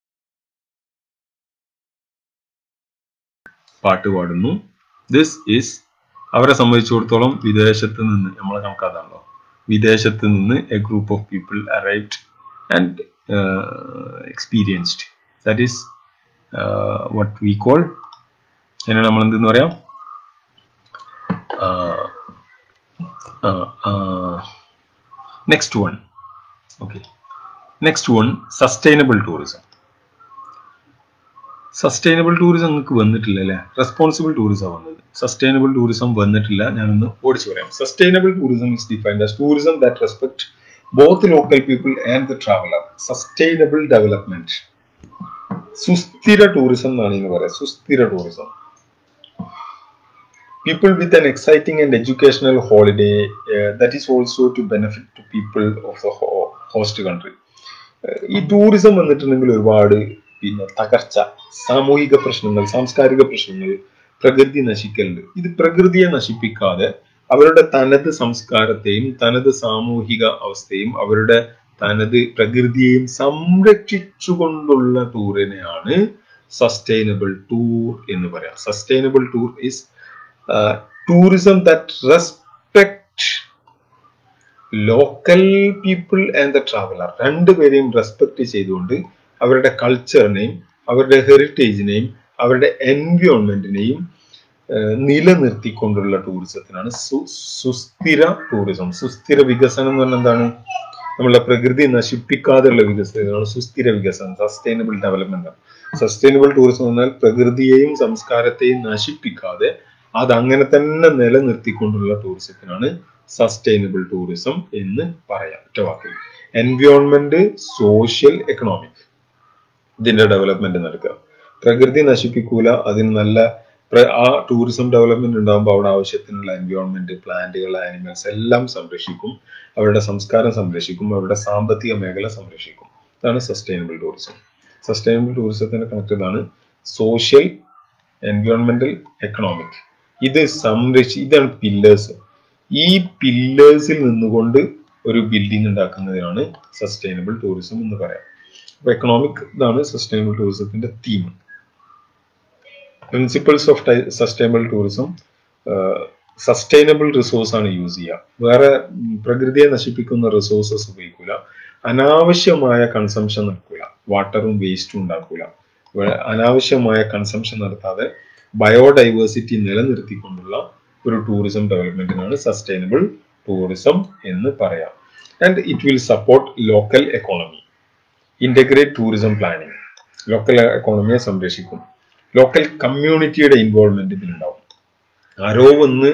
പാട്ട് പാടുന്നു ദിസ് ഈസ് അവരെ സംബന്ധിച്ചിടത്തോളം വിദേശത്ത് നിന്ന് നമ്മളെ കണക്കാതാണല്ലോ വിദേശത്ത് നിന്ന് a group of people arrived and experienced that is what we call അതിനെ നമ്മൾ എന്തെന്ന് പറയാം next one okay next one sustainable tourism sustainable tourism നിങ്ങൾക്ക് വന്നിട്ടില്ല അല്ലെ റെസ്പോൺസിബിൾ ടൂറിസം വന്നത് സസ്റ്റൈനബിൾ ടൂറിസം വന്നിട്ടില്ല ഞാനൊന്ന് ഓടിച്ചു പറയാം sustainable tourism is defined as tourism that respect both local people and the traveller sustainable development സുസ്ഥിര ടൂറിസം എന്നാണ് ഇന്ന് പറയാം സുസ്ഥിര tourism people with an exciting and educational holiday uh, that is also to benefit to people of the ho- host country Uh, ഈ tourism വന്നിട്ടുണ്ടെങ്കിൽ ഒരുപാട് പിന്നെ തകർച്ച സാമൂഹിക പ്രശ്നങ്ങൾ സാംസ്കാരിക പ്രശ്നങ്ങൾ പ്രകൃതി നശിക്കലുണ്ട് ഇത് പ്രകൃതിയെ നശിപ്പിക്കാതെ അവരുടെ തനത് സംസ്കാരത്തെയും തനത് സാമൂഹിക അവസ്ഥയും അവരുടെ തനത് പ്രകൃതിയെയും സംരക്ഷിച്ചുകൊണ്ടുള്ള ടൂറിനെയാണ് സസ്റ്റൈനബിൾ ടൂർ എന്ന് പറയാം sustainable tour is tourism that respect local people and the traveller രണ്ടുപേരെയും റെസ്പെക്ട് ചെയ്തുകൊണ്ട് അവരുടെ കൾച്ചറിനെയും അവരുടെ ഹെറിറ്റേജിനെയും അവരുടെ എൻവയോൺമെന്റിനെയും നിലനിർത്തിക്കൊണ്ടുള്ള ടൂറിസത്തിനാണ് സു- സുസ്ഥിര ടൂറിസം സുസ്ഥിര വികസനം എന്ന് പറഞ്ഞാൽ എന്താണ് നമ്മളെ പ്രകൃതി നശിപ്പിക്കാതെയുള്ള വികസനമാണ് സുസ്ഥിര വികസനം സസ്റ്റൈനബിൾ ഡെവലപ്മെന്റ് സസ്റ്റൈനബിൾ ടൂറിസം എന്ന് പറഞ്ഞാൽ പ്രകൃതിയെയും സംസ്കാരത്തെയും നശിപ്പിക്കാതെ അത് അങ്ങനെ തന്നെ നിലനിർത്തിക്കൊണ്ടുള്ള ടൂറിസത്തിനാണ് സസ്റ്റൈനബിൾ ടൂറിസം എന്ന് പറയാം ഒറ്റ വാക്കിൽ എൻവയോൺമെന്റ് സോഷ്യൽ എക്കണോമിക് ഇതിന്റെ ഡെവലപ്മെന്റ് നടക്കുക പ്രകൃതി നശിപ്പിക്കൂല അതിന് നല്ല പ്ര- ആ ടൂറിസം ഡെവലപ്മെന്റ് ഉണ്ടാകുമ്പോൾ അവിടെ ആവശ്യത്തിനുള്ള എൻവയോൺമെന്റ് പ്ലാന്റുകൾ ആനിമൽസ് എല്ലാം സംരക്ഷിക്കും അവരുടെ സംസ്കാരം സംരക്ഷിക്കും അവരുടെ സാമ്പത്തിക മേഖല സംരക്ഷിക്കും ഇതാണ് സസ്റ്റൈനബിൾ ടൂറിസം സസ്റ്റൈനബിൾ ടൂറിസത്തിന്റെ കണക്ട് ഇതാണ് സോഷ്യൽ എൻവയോൺമെന്റൽ എക്കണോമിക് ഇത് സംരക്ഷി ഇതാണ് പില്ലേഴ്സ് ഈ പില്ലേഴ്സിൽ നിന്നുകൊണ്ട് ഒരു ബിൽഡിംഗ് ഉണ്ടാക്കുന്നതിനാണ് സസ്റ്റൈനബിൾ ടൂറിസം എന്ന് പറയാം അപ്പൊ എക്കണോമിക് ഇതാണ് സസ്റ്റൈനബിൾ ടൂറിസത്തിന്റെ theme principles of sustainable tourism sustainable resource ആണ് യൂസ് ചെയ്യുക വേറെ ഉം, പ്രകൃതിയെ നശിപ്പിക്കുന്ന റിസോഴ്സസ് ഉപയോഗിക്കൂല അനാവശ്യമായ കൺസംഷൻ നടക്കൂല വാട്ടറും വേസ്റ്റും ഉണ്ടാക്കൂല വേ- അനാവശ്യമായ കൺസംഷൻ നടത്താതെ ബയോഡൈവേഴ്സിറ്റി നിലനിർത്തിക്കൊണ്ടുള്ള ഒരു ടൂറിസം ഡെവലപ്മെന്റിനാണ് സസ്റ്റൈനബിൾ ടൂറിസം എന്ന് പറയാം and it will support local economy integrate tourism planning local എക്കോണമിയെ സംരക്ഷിക്കും ലോക്കൽ കമ്മ്യൂണിറ്റിയുടെ ഇൻവോൾവ്മെന്റ് ഇതിലുണ്ടാവും ആരോ വന്ന്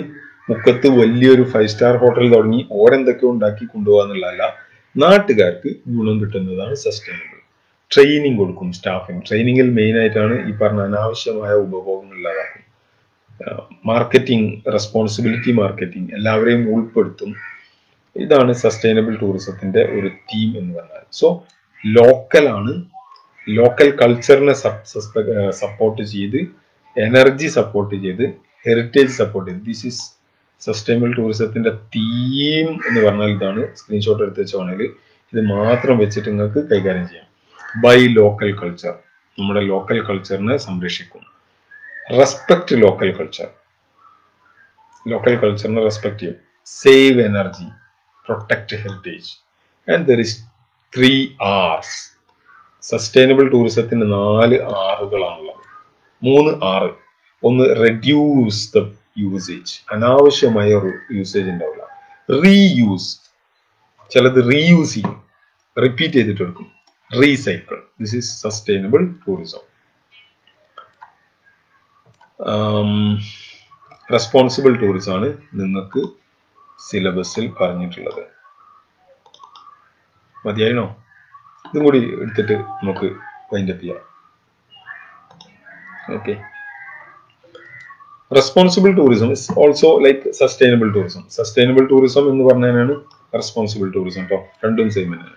മുക്കത്ത് വലിയൊരു ഫൈവ് സ്റ്റാർ ഹോട്ടൽ തുടങ്ങി ഓരെന്തൊക്കെയോ ഉണ്ടാക്കി കൊണ്ടുപോകാന്നുള്ളതല്ല നാട്ടുകാർക്ക് ഗുണം കിട്ടുന്നതാണ് സസ്റ്റൈനബിൾ ട്രെയിനിങ് കൊടുക്കും സ്റ്റാഫിന് ട്രെയിനിങ്ങിൽ മെയിൻ ആയിട്ടാണ് ഈ പറഞ്ഞ അനാവശ്യമായ ഉപഭോഗം ഇല്ലാതാക്കും മാർക്കറ്റിംഗ് റെസ്പോൺസിബിലിറ്റി മാർക്കറ്റിംഗ് എല്ലാവരെയും ഉൾപ്പെടുത്തും ഇതാണ് സസ്റ്റൈനബിൾ ടൂറിസത്തിന്റെ ഒരു തീം എന്ന് പറഞ്ഞാൽ സോ ലോക്കലാണ് ലോക്കൽ കൾച്ചറിനെ സപ്പോർട്ട് ചെയ്ത് എനർജി സപ്പോർട്ട് ചെയ്ത് ഹെറിറ്റേജ് സപ്പോർട്ട് ചെയ്ത് ദിസ് ഈസ് സസ്റ്റൈനബിൾ ടൂറിസത്തിന്റെ തീം എന്ന് പറഞ്ഞാൽ ഇതാണ് സ്ക്രീൻഷോട്ട് എടുത്ത് വെച്ചാണെങ്കിൽ ഇത് മാത്രം വെച്ചിട്ട് നിങ്ങൾക്ക് കൈകാര്യം ചെയ്യാം ബൈ ലോക്കൽ കൾച്ചർ നമ്മുടെ ലോക്കൽ കൾച്ചറിനെ സംരക്ഷിക്കും റെസ്പെക്ട് ലോക്കൽ കൾച്ചർ ലോക്കൽ കൾച്ചറിനെ റെസ്പെക്ട് ചെയ്യും save energy protect heritage and there is three Rs sustainable ടൂറിസത്തിന് നാല് ആറുകളാണുള്ളത് മൂന്ന് ആറ് ഒന്ന് റെഡ്യൂസ് ദ യൂസേജ് അനാവശ്യമായ യൂസേജ് ഉണ്ടാവില്ല റീയൂസ് ചിലത് റീയൂസ് ചെയ്യും റിപ്പീറ്റ് ചെയ്തിട്ട് എടുക്കും recycle this is sustainable tourism responsible tourism ആണ് നിങ്ങൾക്ക് സിലബസിൽ പറഞ്ഞിട്ടുള്ളത് മതിയായിനോ ഇതും കൂടി എടുത്തിട്ട് നമുക്ക് വൈൻഡപ്പ് ചെയ്യാം okay responsible tourism is also like sustainable tourism sustainable tourism എന്ന് പറഞ്ഞാലാണ് റെസ്പോൺസിബിൾ ടൂറിസം കേട്ടോ രണ്ടും സെയിം തന്നെയാണ്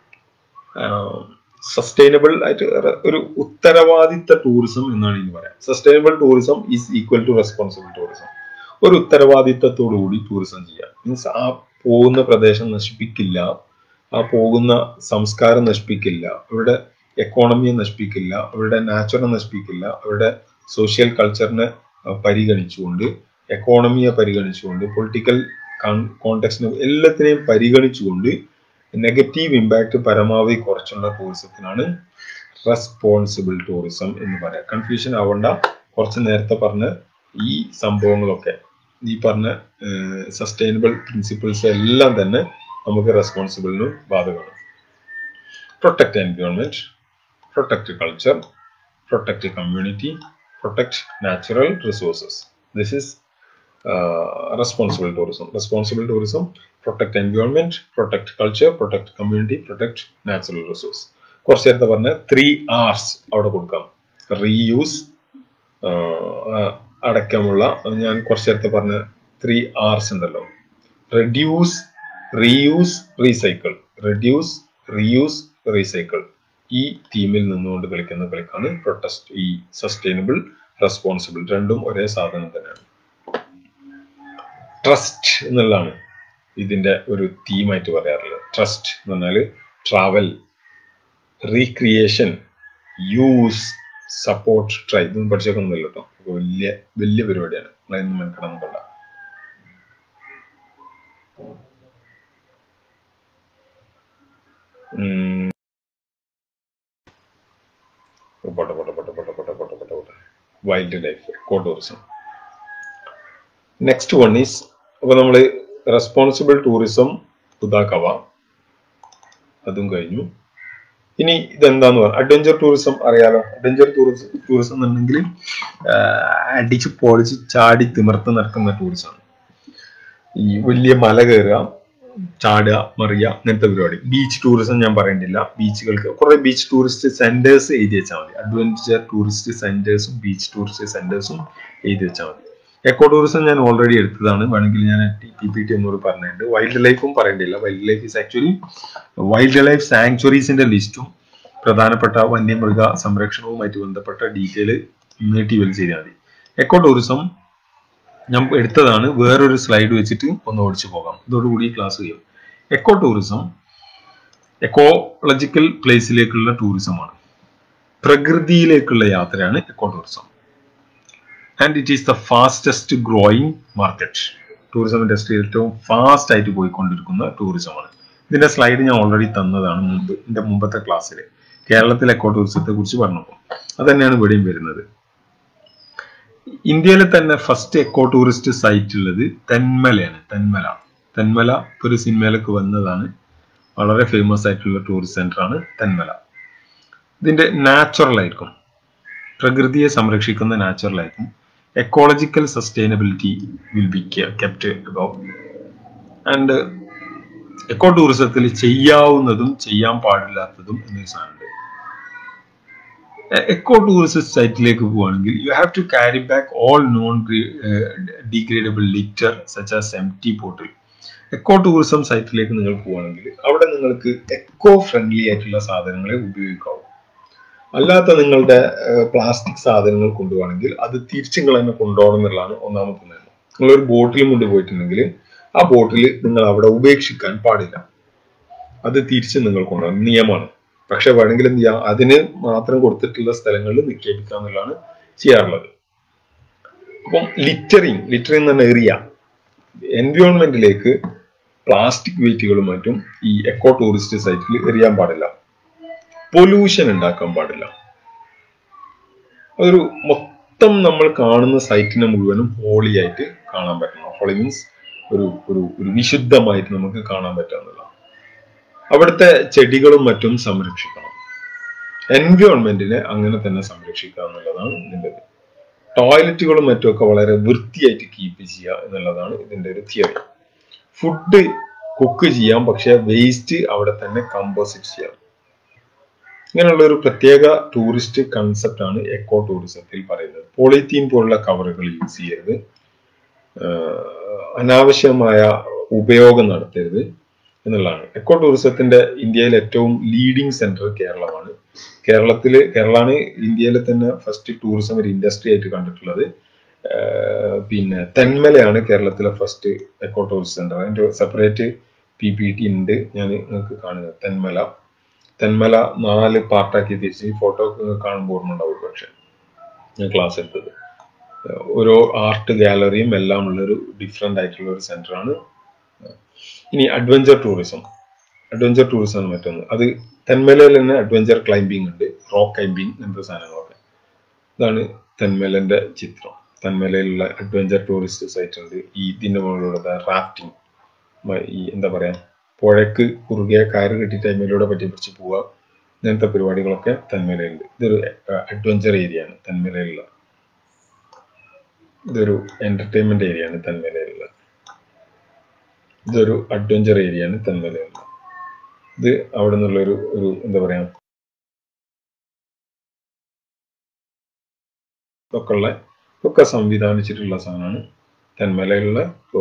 സസ്റ്റൈനബിൾ ആയിട്ട് ഒരു ഉത്തരവാദിത്ത ടൂറിസം എന്നാണ് ഇനി പറയാം sustainable tourism is equal to responsible tourism ഒരു ഉത്തരവാദിത്തത്തോടു കൂടി ടൂറിസം ചെയ്യാം മീൻസ് ആ പോകുന്ന പ്രദേശം നശിപ്പിക്കില്ല ആ പോകുന്ന സംസ്കാരം നശിപ്പിക്കില്ല അവരുടെ എക്കോണമിയെ നശിപ്പിക്കില്ല അവരുടെ നാച്ചുറൽ നശിപ്പിക്കില്ല അവരുടെ സോഷ്യൽ കൾച്ചറിനെ പരിഗണിച്ചുകൊണ്ട് എക്കോണമിയെ പരിഗണിച്ചുകൊണ്ട് പൊളിറ്റിക്കൽ കോണ്ടെക്സ്റ്റിനെ എല്ലാത്തിനെയും പരിഗണിച്ചുകൊണ്ട് നെഗറ്റീവ് ഇമ്പാക്ട് പരമാവധി കുറച്ചുള്ള ടൂറിസത്തിനാണ് റെസ്പോൺസിബിൾ ടൂറിസം എന്ന് പറയാം കൺഫ്യൂഷൻ ആവണ്ട കുറച്ച് നേരത്തെ പറഞ്ഞ ഈ സംഭവങ്ങളൊക്കെ ഈ പറഞ്ഞ സസ്റ്റൈനബിൾ പ്രിൻസിപ്പിൾസ് എല്ലാം തന്നെ നമുക്ക് റെസ്പോൺസിബിളിനും ബാധകമാണ് protect environment protect culture protect community protect natural resources this is responsible tourism responsible tourism protect environment protect culture protect community protect natural resource കുറച്ച് നേരത്തെ പറഞ്ഞ ത്രീ ആർസ് അവിടെ കൊടുക്കാം റീയൂസ് അടക്കമുള്ള ഞാൻ കുറച്ച് നേരത്തെ പറഞ്ഞ ത്രീ ആർസ് ഉണ്ടല്ലോ reduce reuse recycle reduce reuse recycle ഈ തീമിൽ നിന്നുകൊണ്ട് കളിക്കുന്ന കളിക്കാണ് പ്രൊട്ടസ്റ്റ് ഈ സസ്റ്റൈനബിൾ റെസ്പോൺസിബിൾ രണ്ടും ഒരേ സാധനം തന്നെയാണ് ട്രസ്റ്റ് എന്നുള്ളതാണ് ഇതിന്റെ ഒരു തീമായിട്ട് പറയാറുള്ളത് ട്രസ്റ്റ് എന്ന് പറഞ്ഞാൽ travel recreation use support try ഇതൊന്നും പഠിച്ചേക്കൊന്നുമില്ല കേട്ടോ വലിയ വലിയ പരിപാടിയാണ് നിങ്ങളൊന്നും മെനക്കെടാൻ കൊണ്ട പോട്ടെ പോട്ടെ പോട്ടെ പോട്ടെ പോട്ടെ പോട്ടെ പോട്ടെ പോട്ടെ wild life eco tourism next one is അപ്പൊ നമ്മൾ റെസ്പോൺസിബിൾ ടൂറിസം പുതാക്കവ അതും കഴിഞ്ഞു ഇനി ഇതെന്താന്ന് പറയാം അഡ്വഞ്ചർ ടൂറിസം അറിയാലോ അഡ്വഞ്ചർ ടൂറിസം ടൂറിസം എന്നുണ്ടെങ്കിൽ അടിച്ച് പൊളിച്ച് ചാടി തിമിർത്ത് നടക്കുന്ന ടൂറിസമാണ് ഈ വലിയ മല കയറുക ചാടുക മറിയുക അങ്ങനത്തെ പരിപാടി ബീച്ച് ടൂറിസം ഞാൻ പറയേണ്ടില്ല ബീച്ചുകൾക്ക് കുറെ ബീച്ച് ടൂറിസ്റ്റ് സെന്റേഴ്സ് എഴുതി വെച്ചാൽ മതി അഡ്വഞ്ചർ ടൂറിസ്റ്റ് സെന്റേഴ്സും ബീച്ച് ടൂറിസ്റ്റ് സെന്റേഴ്സും എഴുതി വെച്ചാൽ മതി എക്കോ ടൂറിസം ഞാൻ ഓൾറെഡി എടുത്തതാണ് വേണമെങ്കിൽ ഞാൻ ടി പി ടി ഒന്നുകൂടി പറഞ്ഞിട്ടുണ്ട് വൈൽഡ് ലൈഫും പറയേണ്ടില്ല wild life is actually wild life സാങ്ച്വറീസിന്റെ ലിസ്റ്റും പ്രധാനപ്പെട്ട വന്യമൃഗ സംരക്ഷണവുമായിട്ട് ബന്ധപ്പെട്ട ഡീറ്റെയിൽ നീട്ടി വലി ചെയ്താൽ മതി എക്കോ ടൂറിസം ഞാൻ എടുത്തതാണ് വേറൊരു സ്ലൈഡ് വെച്ചിട്ട് ഒന്ന് ഓടിച്ചു പോകാം ഇതോടുകൂടി ക്ലാസ് ചെയ്യും എക്കോ ടൂറിസം എക്കോളജിക്കൽ പ്ലേസിലേക്കുള്ള ടൂറിസമാണ് പ്രകൃതിയിലേക്കുള്ള യാത്രയാണ് eco tourism and it is the fastest growing market tourism industry ഏറ്റവും ഫാസ്റ്റ് ആയിട്ട് പോയിക്കൊണ്ടിരിക്കുന്ന ടൂറിസമാണ് ഇതിന്റെ സ്ലൈഡ് ഞാൻ ഓൾറെഡി തന്നതാണ് മുമ്പ് എന്റെ മുമ്പത്തെ ക്ലാസ്സിൽ കേരളത്തിലെ എക്കോ ടൂറിസത്തെ കുറിച്ച് പറഞ്ഞപ്പോൾ അത് തന്നെയാണ് ഇവിടെയും വരുന്നത് ഇന്ത്യയിലെ തന്നെ ഫസ്റ്റ് എക്കോ ടൂറിസ്റ്റ് സൈറ്റ് ഉള്ളത് തെന്മലയാണ് തെന്മല തെന്മല ഒരു സിനിമയിലൊക്കെ വന്നതാണ് വളരെ ഫേമസ് ആയിട്ടുള്ള ടൂറിസ്റ്റ് സെന്റർ ആണ് തെന്മല ഇതിന്റെ നാച്ചുറൽ ആയിരിക്കും പ്രകൃതിയെ സംരക്ഷിക്കുന്ന നാച്ചുറൽ ആയിരിക്കും ecological sustainability will be ke- kept above and eco ടൂറിസത്തിൽ ചെയ്യാവുന്നതും ചെയ്യാൻ പാടില്ലാത്തതും എന്നൊരു സാധനമുണ്ട് എക്കോ ടൂറിസ്റ്റ് സൈറ്റിലേക്ക് പോവുകയാണെങ്കിൽ you have to carry back all non degradable litter such as empty bottle eco tourism സൈറ്റിലേക്ക് നിങ്ങൾ പോവുകയാണെങ്കിൽ അവിടെ നിങ്ങൾക്ക് എക്കോ ഫ്രണ്ട്ലി ആയിട്ടുള്ള സാധനങ്ങളെ ഉപയോഗിക്കാവൂ അല്ലാത്ത നിങ്ങളുടെ പ്ലാസ്റ്റിക് സാധനങ്ങൾ കൊണ്ടുപോകണമെങ്കിൽ അത് തിരിച്ചു നിങ്ങൾ തന്നെ കൊണ്ടുപോകണം എന്നുള്ളതാണ് ഒന്നാമത്തെ നിയമം നിങ്ങളൊരു ബോട്ടിലും കൊണ്ടുപോയിട്ടുണ്ടെങ്കിൽ ആ ബോട്ടിൽ നിങ്ങൾ അവിടെ ഉപേക്ഷിക്കാൻ പാടില്ല അത് തിരിച്ച് നിങ്ങൾ കൊണ്ടുപോകണം നിയമമാണ് പക്ഷെ വേണമെങ്കിൽ എന്ത് ചെയ്യാം അതിന് മാത്രം കൊടുത്തിട്ടുള്ള സ്ഥലങ്ങളിൽ നിക്ഷേപിക്കുക എന്നുള്ളതാണ് ചെയ്യാറുള്ളത് അപ്പം ലിറ്ററിങ് ലിറ്ററിങ് എന്ന് പറഞ്ഞ എറിയ എൻവയോൺമെന്റിലേക്ക് പ്ലാസ്റ്റിക് വേസ്റ്റുകളും മറ്റും ഈ എക്കോ ടൂറിസ്റ്റ് സൈറ്റിൽ എറിയാൻ പാടില്ല പൊല്യൂഷൻ ഉണ്ടാക്കാൻ പാടില്ല അതൊരു മൊത്തം നമ്മൾ കാണുന്ന സൈറ്റിനെ മുഴുവനും ഹോളി ആയിട്ട് കാണാൻ പറ്റണം ഹോളി മീൻസ് ഒരു ഒരു ഒരു വിശുദ്ധമായിട്ട് നമുക്ക് കാണാൻ പറ്റുന്നില്ല അവിടുത്തെ ചെടികളും മറ്റും സംരക്ഷിക്കണം എൻവയോൺമെന്റിനെ അങ്ങനെ തന്നെ സംരക്ഷിക്കുക എന്നുള്ളതാണ് ഇതിന്റെ ടോയ്ലറ്റുകളും മറ്റുമൊക്കെ വളരെ വൃത്തിയായിട്ട് കീപ്പ് ചെയ്യുക എന്നുള്ളതാണ് ഇതിന്റെ ഒരു തിയറി ഫുഡ് കുക്ക് ചെയ്യാം പക്ഷെ വേസ്റ്റ് അവിടെ തന്നെ കമ്പോസിറ്റ് ചെയ്യാം ഇങ്ങനെയുള്ള ഒരു പ്രത്യേക ടൂറിസ്റ്റ് കൺസെപ്റ്റ് ആണ് എക്കോ ടൂറിസത്തിൽ പറയുന്നത് പോളിത്തീൻ പോലുള്ള കവറുകൾ യൂസ് ചെയ്യരുത് ആഹ് അനാവശ്യമായ ഉപയോഗം നടത്തരുത് എന്നുള്ളതാണ് എക്കോ ടൂറിസത്തിന്റെ ഇന്ത്യയിലെ ഏറ്റവും ലീഡിംഗ് സെന്റർ കേരളമാണ് കേരളത്തിൽ കേരളമാണ് ഇന്ത്യയിലെ തന്നെ ഫസ്റ്റ് ടൂറിസം ഒരു ഇൻഡസ്ട്രി ആയിട്ട് കണ്ടിട്ടുള്ളത് ആഹ് പിന്നെ തെന്മലയാണ് കേരളത്തിലെ ഫസ്റ്റ് എക്കോ ടൂറിസ്റ്റ് സെന്റർ അതിന്റെ സെപ്പറേറ്റ് പി പി ടി ഉണ്ട് ഞാൻ നിങ്ങൾക്ക് കാണുന്നത് തെന്മല തെന്മല നാല് പാർട്ടാക്കി തിരിച്ച് ഈ ഫോട്ടോ കാണുമ്പോൾ ഓർമ്മ ഉണ്ടാവും പക്ഷെ ഞാൻ ക്ലാസ് എടുത്തത് ഓരോ ആർട്ട് ഗാലറിയും എല്ലാം ഉള്ളൊരു ഡിഫറെന്റ് ആയിട്ടുള്ള ഒരു സെന്റർ ആണ് ഇനി അഡ്വഞ്ചർ ടൂറിസം അഡ്വഞ്ചർ ടൂറിസം ആണ് മറ്റൊന്ന് അത് തെന്മലയിൽ തന്നെ അഡ്വഞ്ചർ ക്ലൈംബിംഗ് ഉണ്ട് റോക്ക് ക്ലൈംബിംഗ് അങ്ങനത്തെ സാധനങ്ങളൊക്കെ ഇതാണ് തെന്മലന്റെ ചിത്രം തെന്മലയിലുള്ള അഡ്വഞ്ചർ ടൂറിസ്റ്റ് സൈറ്റ് ഉണ്ട് ഈ ഇതിന്റെ മുകളിലൂടെ റാഫ്റ്റിംഗ് ഈ എന്താ പറയാ പുഴക്ക് കുറുകെ കയറ് കെട്ടിയിട്ട് അതിലൂടെ പറ്റി പിടിച്ച് പോവുക ഇങ്ങനത്തെ പരിപാടികളൊക്കെ തെന്മലയിലുണ്ട് ഇതൊരു അഡ്വഞ്ചർ ഏരിയ ആണ് തെന്മലയിലുള്ള ഇതൊരു എന്റർടൈൻമെന്റ് ഏരിയ ആണ് തെന്മലയിലുള്ള ഇതൊരു അഡ്വഞ്ചർ ഏരിയ ആണ് തെന്മലയിലുള്ള ഇത് അവിടെ നിന്നുള്ള ഒരു ഒരു എന്താ പറയാ ഒക്കെ ഉള്ള ഒക്കെ സംവിധാനിച്ചിട്ടുള്ള സാധനമാണ് തെന്മലയിലുള്ള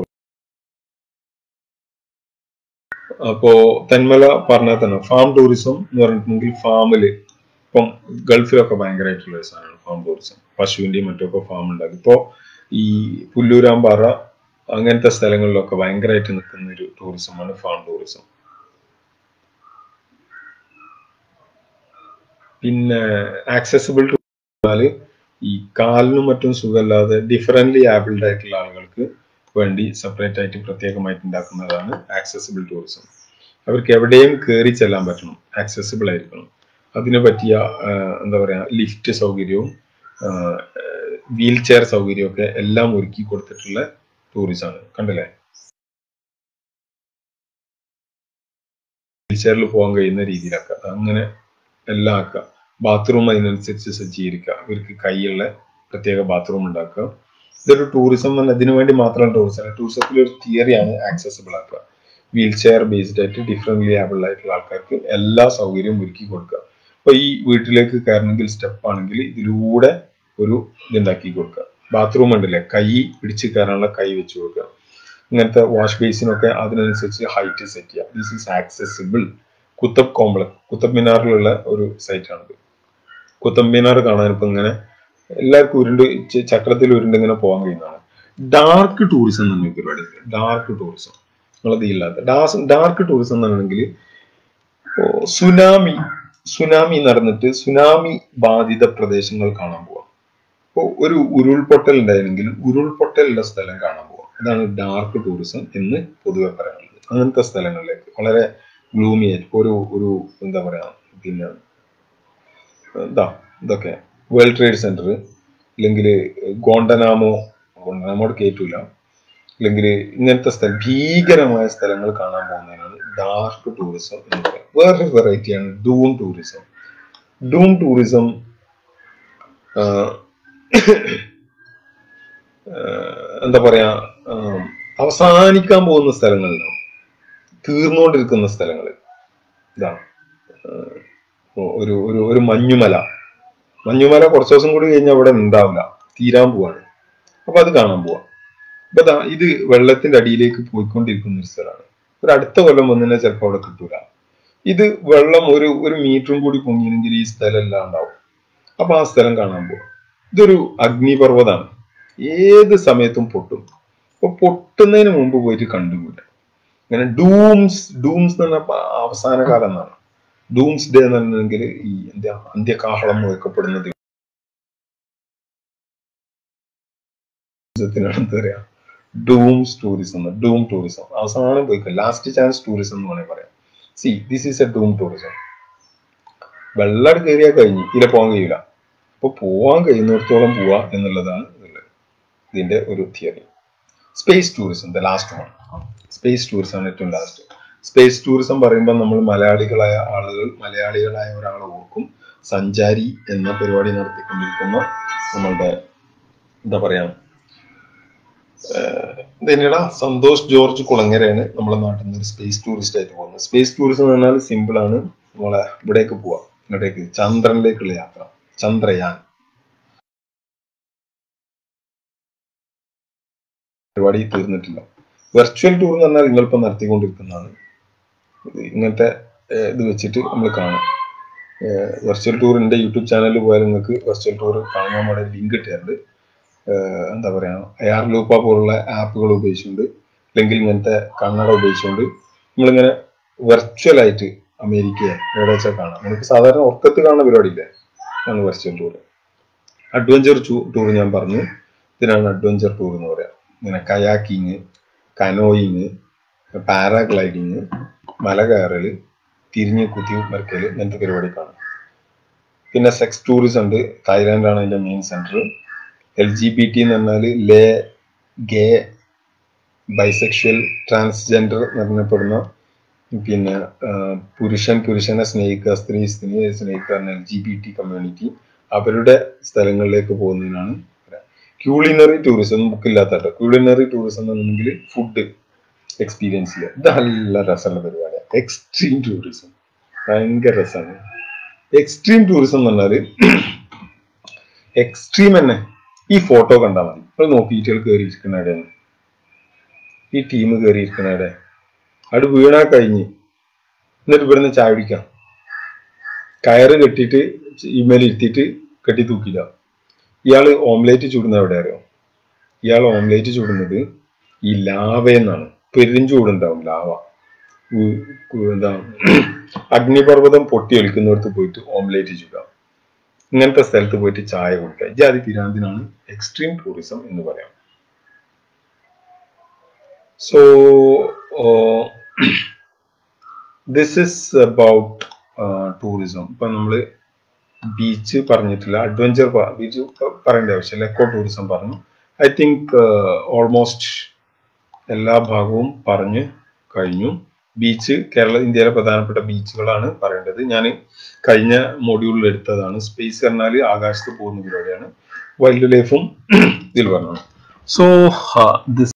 അപ്പോ തെന്മല പറഞ്ഞാൽ തന്നെ ഫാം ടൂറിസം എന്ന് പറഞ്ഞിട്ടുണ്ടെങ്കിൽ ഫാമില് ഇപ്പം ഗൾഫിലൊക്കെ ഭയങ്കരമായിട്ടുള്ള ഒരു സാധനമാണ് ഫാം ടൂറിസം പശുവിന്റെയും മറ്റൊക്കെ ഫാം ഉണ്ടാക്കി ഇപ്പോ ഈ പുല്ലൂരാമ്പാറ അങ്ങനത്തെ സ്ഥലങ്ങളിലൊക്കെ ഭയങ്കരമായിട്ട് നിൽക്കുന്ന ഒരു ടൂറിസമാണ് ഫാം ടൂറിസം പിന്നെ ആക്സസിബിൾ ടു പറഞ്ഞാല് ഈ കാലിനും മറ്റും സുഖമില്ലാതെ ഡിഫറൻ്റ്ലി ആബിൾഡ് ആയിട്ടുള്ള ആളുകൾക്ക് വേണ്ടി സെപ്പറേറ്റ് ആയിട്ട് പ്രത്യേകമായിട്ട് ഉണ്ടാക്കുന്നതാണ് ആക്സസിബിൾ ടൂറിസം അവർക്ക് എവിടെയും കയറി ചെല്ലാൻ പറ്റണം ആക്സസിബിൾ ആയിരിക്കണം അതിന് പറ്റിയ എന്താ പറയാ ലിഫ്റ്റ് സൗകര്യവും വീൽ ചെയർ സൗകര്യവും എല്ലാം ഒരുക്കി കൊടുത്തിട്ടുള്ള ടൂറിസമാണ് കണ്ടില്ലേ വീൽ ചെയറിൽ പോകാൻ കഴിയുന്ന രീതിയിലാക്കുക അങ്ങനെ എല്ലാം ആക്കുക ബാത്റൂം അതിനനുസരിച്ച് സജ്ജീകരിക്കുക ഇവർക്ക് കൈയുള്ള പ്രത്യേക ബാത്റൂം ഉണ്ടാക്കുക ഇതൊരു ടൂറിസം എന്ന് ഇതിനു വേണ്ടി മാത്രമാണ് ടൂറിസം ടൂറിസത്തിൽ ഒരു തിയറിയാണ് ആക്സസിബിൾ ആക്കുക വീൽ ചെയർ ബേസ്ഡ് ആയിട്ട് ഡിഫറെന്റ്ലി ആബിൾ ആയിട്ടുള്ള ആൾക്കാർക്ക് എല്ലാ സൗകര്യവും ഒരുക്കി കൊടുക്കുക അപ്പൊ ഈ വീട്ടിലേക്ക് കയറണമെങ്കിൽ സ്റ്റെപ്പ് ആണെങ്കിൽ ഇതിലൂടെ ഒരു ഇതുണ്ടാക്കി കൊടുക്കുക ബാത്റൂം ഉണ്ടല്ലേ കൈ പിടിച്ച് കയറാനുള്ള കൈ വെച്ച് കൊടുക്കുക ഇങ്ങനത്തെ വാഷ് ബേസിനൊക്കെ അതിനനുസരിച്ച് ഹൈറ്റ് സെറ്റ് ചെയ്യുക this is accessible Qutub complex Qutub മിനാറിലുള്ള ഒരു സൈറ്റാണിത് കുത്തബ് മിനാർ കാണാൻ ഇപ്പൊ ഇങ്ങനെ എല്ലാവർക്കും ഉരുണ്ട് ചക്രത്തിൽ ഉരുണ്ട് ഇങ്ങനെ പോകാൻ കഴിയുന്നതാണ് ഡാർക്ക് ടൂറിസം എന്ന് പറഞ്ഞ പരിപാടി ഡാർക്ക് ടൂറിസം നിങ്ങളത് ഇല്ലാത്ത ഡാർക്ക് ടൂറിസം എന്നാണെങ്കിൽ സുനാമി സുനാമി നടന്നിട്ട് സുനാമി ബാധിത പ്രദേശങ്ങൾ കാണാൻ പോവാം ഇപ്പോൾ ഒരു ഉരുൾപൊട്ടൽ ഉണ്ടായിരുന്നെങ്കിൽ ഉരുൾപൊട്ടലുള്ള സ്ഥലം കാണാൻ പോവാം അതാണ് ഡാർക്ക് ടൂറിസം എന്ന് പൊതുവെ പറയാനുള്ളത് അങ്ങനത്തെ സ്ഥലങ്ങളിലേക്ക് വളരെ ഗ്ലൂമി ആയിട്ട് ഒരു ഒരു എന്താ പറയാ പിന്നെ എന്താ ഇതൊക്കെ വേൾഡ് ട്രേഡ് സെന്റർ അല്ലെങ്കിൽ ഗോണ്ടനാമോ ഗോണ്ടനാമോട് കേറ്റൂല അല്ലെങ്കിൽ ഇങ്ങനത്തെ സ്ഥലം ഭീകരമായ സ്ഥലങ്ങൾ കാണാൻ പോകുന്നതിനാണ് ഡാർക്ക് ടൂറിസം എന്ന് പറയുന്നത് വേറൊരു വെറൈറ്റിയാണ് ഡൂം ടൂറിസം ഡൂം ടൂറിസം എന്താ പറയാ ആം, അവസാനിക്കാൻ പോകുന്ന സ്ഥലങ്ങളുണ്ടാവും തീർന്നുകൊണ്ടിരിക്കുന്ന സ്ഥലങ്ങൾ ഇതാണ് ഏഹ്, ഒരു ഒരു ഒരു മഞ്ഞുമല മഞ്ഞുമല കുറച്ച് ദിവസം കൂടി കഴിഞ്ഞാൽ അവിടെ ഉണ്ടാവില്ല തീരാൻ പോവാണ് അപ്പൊ അത് കാണാൻ പോവാം അപ്പൊ ദാ ഇത് വെള്ളത്തിന്റെ അടിയിലേക്ക് പോയിക്കൊണ്ടിരിക്കുന്ന ഒരു സ്ഥലമാണ് ഒരു അടുത്ത കൊല്ലം വന്നിനെ ചിലപ്പോൾ അവിടെ കിട്ടൂല ഇത് വെള്ളം ഒരു ഒരു മീറ്ററും കൂടി പൊങ്ങിയെങ്കിൽ ഈ സ്ഥലം എല്ലാം ഉണ്ടാവും അപ്പൊ ആ സ്ഥലം കാണാൻ പോവാം ഇതൊരു അഗ്നിപർവ്വതാണ് ഏത് സമയത്തും പൊട്ടും അപ്പൊ പൊട്ടുന്നതിന് മുമ്പ് പോയിട്ട് കണ്ടുകൂല ഇങ്ങനെ ഡൂംസ് ഡൂംസ് എന്ന് പറഞ്ഞ അവസാന കാലം എന്നാണ് ഡൂംസ് ഡേ എന്ന് പറഞ്ഞെങ്കിൽ ഈ എന്താ അന്ത്യകാഹളം വയ്ക്കപ്പെടുന്ന ദിവസത്തിനാണ് എന്താ പറയാ ഡൂംസ് ടൂറിസം ഡൂം ടൂറിസം അവസാനം പോയി ലാസ്റ്റ് ചാൻസ് ടൂറിസം എന്ന് വേണമെങ്കിൽ പറയാം see this is a doom tourism വെള്ളം കയറിയാൽ കഴിഞ്ഞു ഇതിലെ പോകാൻ കഴിയില്ല അപ്പൊ പോവാൻ കഴിയുന്നിടത്തോളം പോവാ എന്നുള്ളതാണ് ഇതില് ഇതിന്റെ ഒരു theory space tourism the last one space tourism ആണ് ഏറ്റവും ലാസ്റ്റ് സ്പേസ് ടൂറിസം പറയുമ്പോൾ നമ്മൾ മലയാളികളായ ആളുകൾ മലയാളികളായ ഒരാളെ ഓർക്കും സഞ്ചാരി എന്ന പരിപാടി നടത്തിക്കൊണ്ടിരിക്കുന്ന നമ്മളുടെ എന്താ പറയാ ഇതിനിട സന്തോഷ് ജോർജ് കുളങ്ങരയാണ് നമ്മുടെ നാട്ടിൽ നിന്ന് ഒരു സ്പേസ് ടൂറിസ്റ്റ് ആയിട്ട് പോകുന്നത് സ്പേസ് ടൂറിസം എന്ന് പറഞ്ഞാൽ സിമ്പിൾ ആണ് നമ്മളെ ഇവിടേക്ക് പോവാ ഇങ്ങോട്ടേക്ക് ചന്ദ്രനിലേക്കുള്ള യാത്ര ചന്ദ്രയാൻ പരിപാടി തീർന്നിട്ടില്ല വെർച്വൽ ടൂർ എന്ന് പറഞ്ഞാൽ നിങ്ങളിപ്പോൾ നടത്തിക്കൊണ്ടിരിക്കുന്നതാണ് ഇത് ഇങ്ങനത്തെ ഏഹ്, ഇത് വെച്ചിട്ട് നമ്മൾ കാണും വെർച്വൽ ടൂറിന്റെ യൂട്യൂബ് ചാനലിൽ പോയാൽ നിങ്ങൾക്ക് വെർച്വൽ ടൂർ കാണാൻ വേണ്ടി ലിങ്ക് ഇട്ടിട്ടുണ്ട് ഏഹ്, എന്താ പറയാ എയർ ലൂപ്പ പോലുള്ള ആപ്പുകൾ ഉപയോഗിച്ചുകൊണ്ട് അല്ലെങ്കിൽ ഇങ്ങനത്തെ കണ്ണട ഉപയോഗിച്ചുകൊണ്ട് നമ്മളിങ്ങനെ വെർച്വൽ ആയിട്ട് അമേരിക്ക എവിടെ വെച്ചാൽ കാണാം നമുക്ക് സാധാരണ ഉറക്കത്ത് കാണുന്ന പരിപാടി ഇല്ലേ ആണ് വെർച്വൽ ടൂർ അഡ്വഞ്ചർ ടൂർ ഞാൻ പറഞ്ഞു ഇതിനാണ് അഡ്വഞ്ചർ ടൂർ എന്ന് പറയാം ഇങ്ങനെ കയാക്കിങ് കനോയിങ് പാരാഗ്ലൈഡിങ് മല കയറല് തിരിഞ്ഞ് കുത്തി മറിക്കല് ഇങ്ങനത്തെ പരിപാടി കാണും പിന്നെ സെക്സ് ടൂറിസം ഉണ്ട് തായ്ലാൻഡാണ് അതിന്റെ main centre L G B T എന്ന് പറഞ്ഞാൽ ലേ ഗേ ബൈസെക്ഷൽ ട്രാൻസ്ജെൻഡർ എന്നറിയപ്പെടുന്ന പിന്നെ ആ, പുരുഷൻ പുരുഷനെ സ്നേഹിക്കുക സ്ത്രീ സ്ത്രീയെ സ്നേഹിക്കുക L G B T community അവരുടെ സ്ഥലങ്ങളിലേക്ക് പോകുന്നതിനാണ് ക്യൂളിനറി ടൂറിസം ബുക്കില്ലാത്ത കേട്ടോ ക്യൂളിനറി ടൂറിസം എന്നുണ്ടെങ്കിൽ ഫുഡ് എക്സ്പീരിയൻസ് ചെയ്യുക ഇത് നല്ല രസമുള്ള പരിപാടിയാണ് എക്സ്ട്രീം ടൂറിസം ഭയങ്കര രസമാണ് എക്സ്ട്രീം ടൂറിസം എന്ന് പറഞ്ഞാല് എക്സ്ട്രീം തന്നെ ഈ ഫോട്ടോ കണ്ടാൽ മതി നിങ്ങൾ നോക്കിയിട്ട് കയറിയിരിക്കുന്ന ഇടയാണ് ഈ ടീം കയറിയിരിക്കുന്ന ഇടെ അവിടെ വീണാ കഴിഞ്ഞ് എന്നിട്ട് ഇവിടുന്ന് ചായ കുടിക്കാം കയറ് കെട്ടിയിട്ട് ഇമേൽ ഇരുത്തിയിട്ട് കെട്ടി തൂക്കില്ല ഇയാള് ഓംലേറ്റ് ചൂടുന്നത് എവിടെ അറിയോ ഇയാൾ ഓംലേറ്റ് ചൂടുന്നത് ഈ ലാവയെന്നാണ് പെരിഞ്ചൂടുണ്ടാവും ലാവ ഉ- ഉ- എന്താ അഗ്നിപർവ്വതം പൊട്ടി ഒലിക്കുന്നിടത്ത് പോയിട്ട് ഓംലേറ്റ് ചൂടാം ഇങ്ങനത്തെ സ്ഥലത്ത് പോയിട്ട് ചായ കുടിക്കുക ജാതി പിരാന്തിനാണ് എക്സ്ട്രീം ടൂറിസം എന്ന് പറയാം so this is about tourism ഇപ്പൊ നമ്മള് ബീച്ച് പറഞ്ഞിട്ടില്ല അഡ്വഞ്ചർ ബീച്ച് പറയേണ്ട ആവശ്യമില്ല എക്കോ ടൂറിസം പറഞ്ഞു ഐ തിങ്ക് ഓൾമോസ്റ്റ് എല്ലാ ഭാഗവും പറഞ്ഞ് കഴിഞ്ഞു ബീച്ച് കേരള ഇന്ത്യയിലെ പ്രധാനപ്പെട്ട ബീച്ചുകളാണ് പറയേണ്ടത് ഞാൻ കഴിഞ്ഞ മൊഡ്യൂളിൽ എടുത്തതാണ് സ്പേസ് പറഞ്ഞാൽ ആകാശത്ത് പോകുന്ന പരിപാടിയാണ് വൈൽഡ് ലൈഫും ഇതിൽ പറഞ്ഞു സോ ദിസ്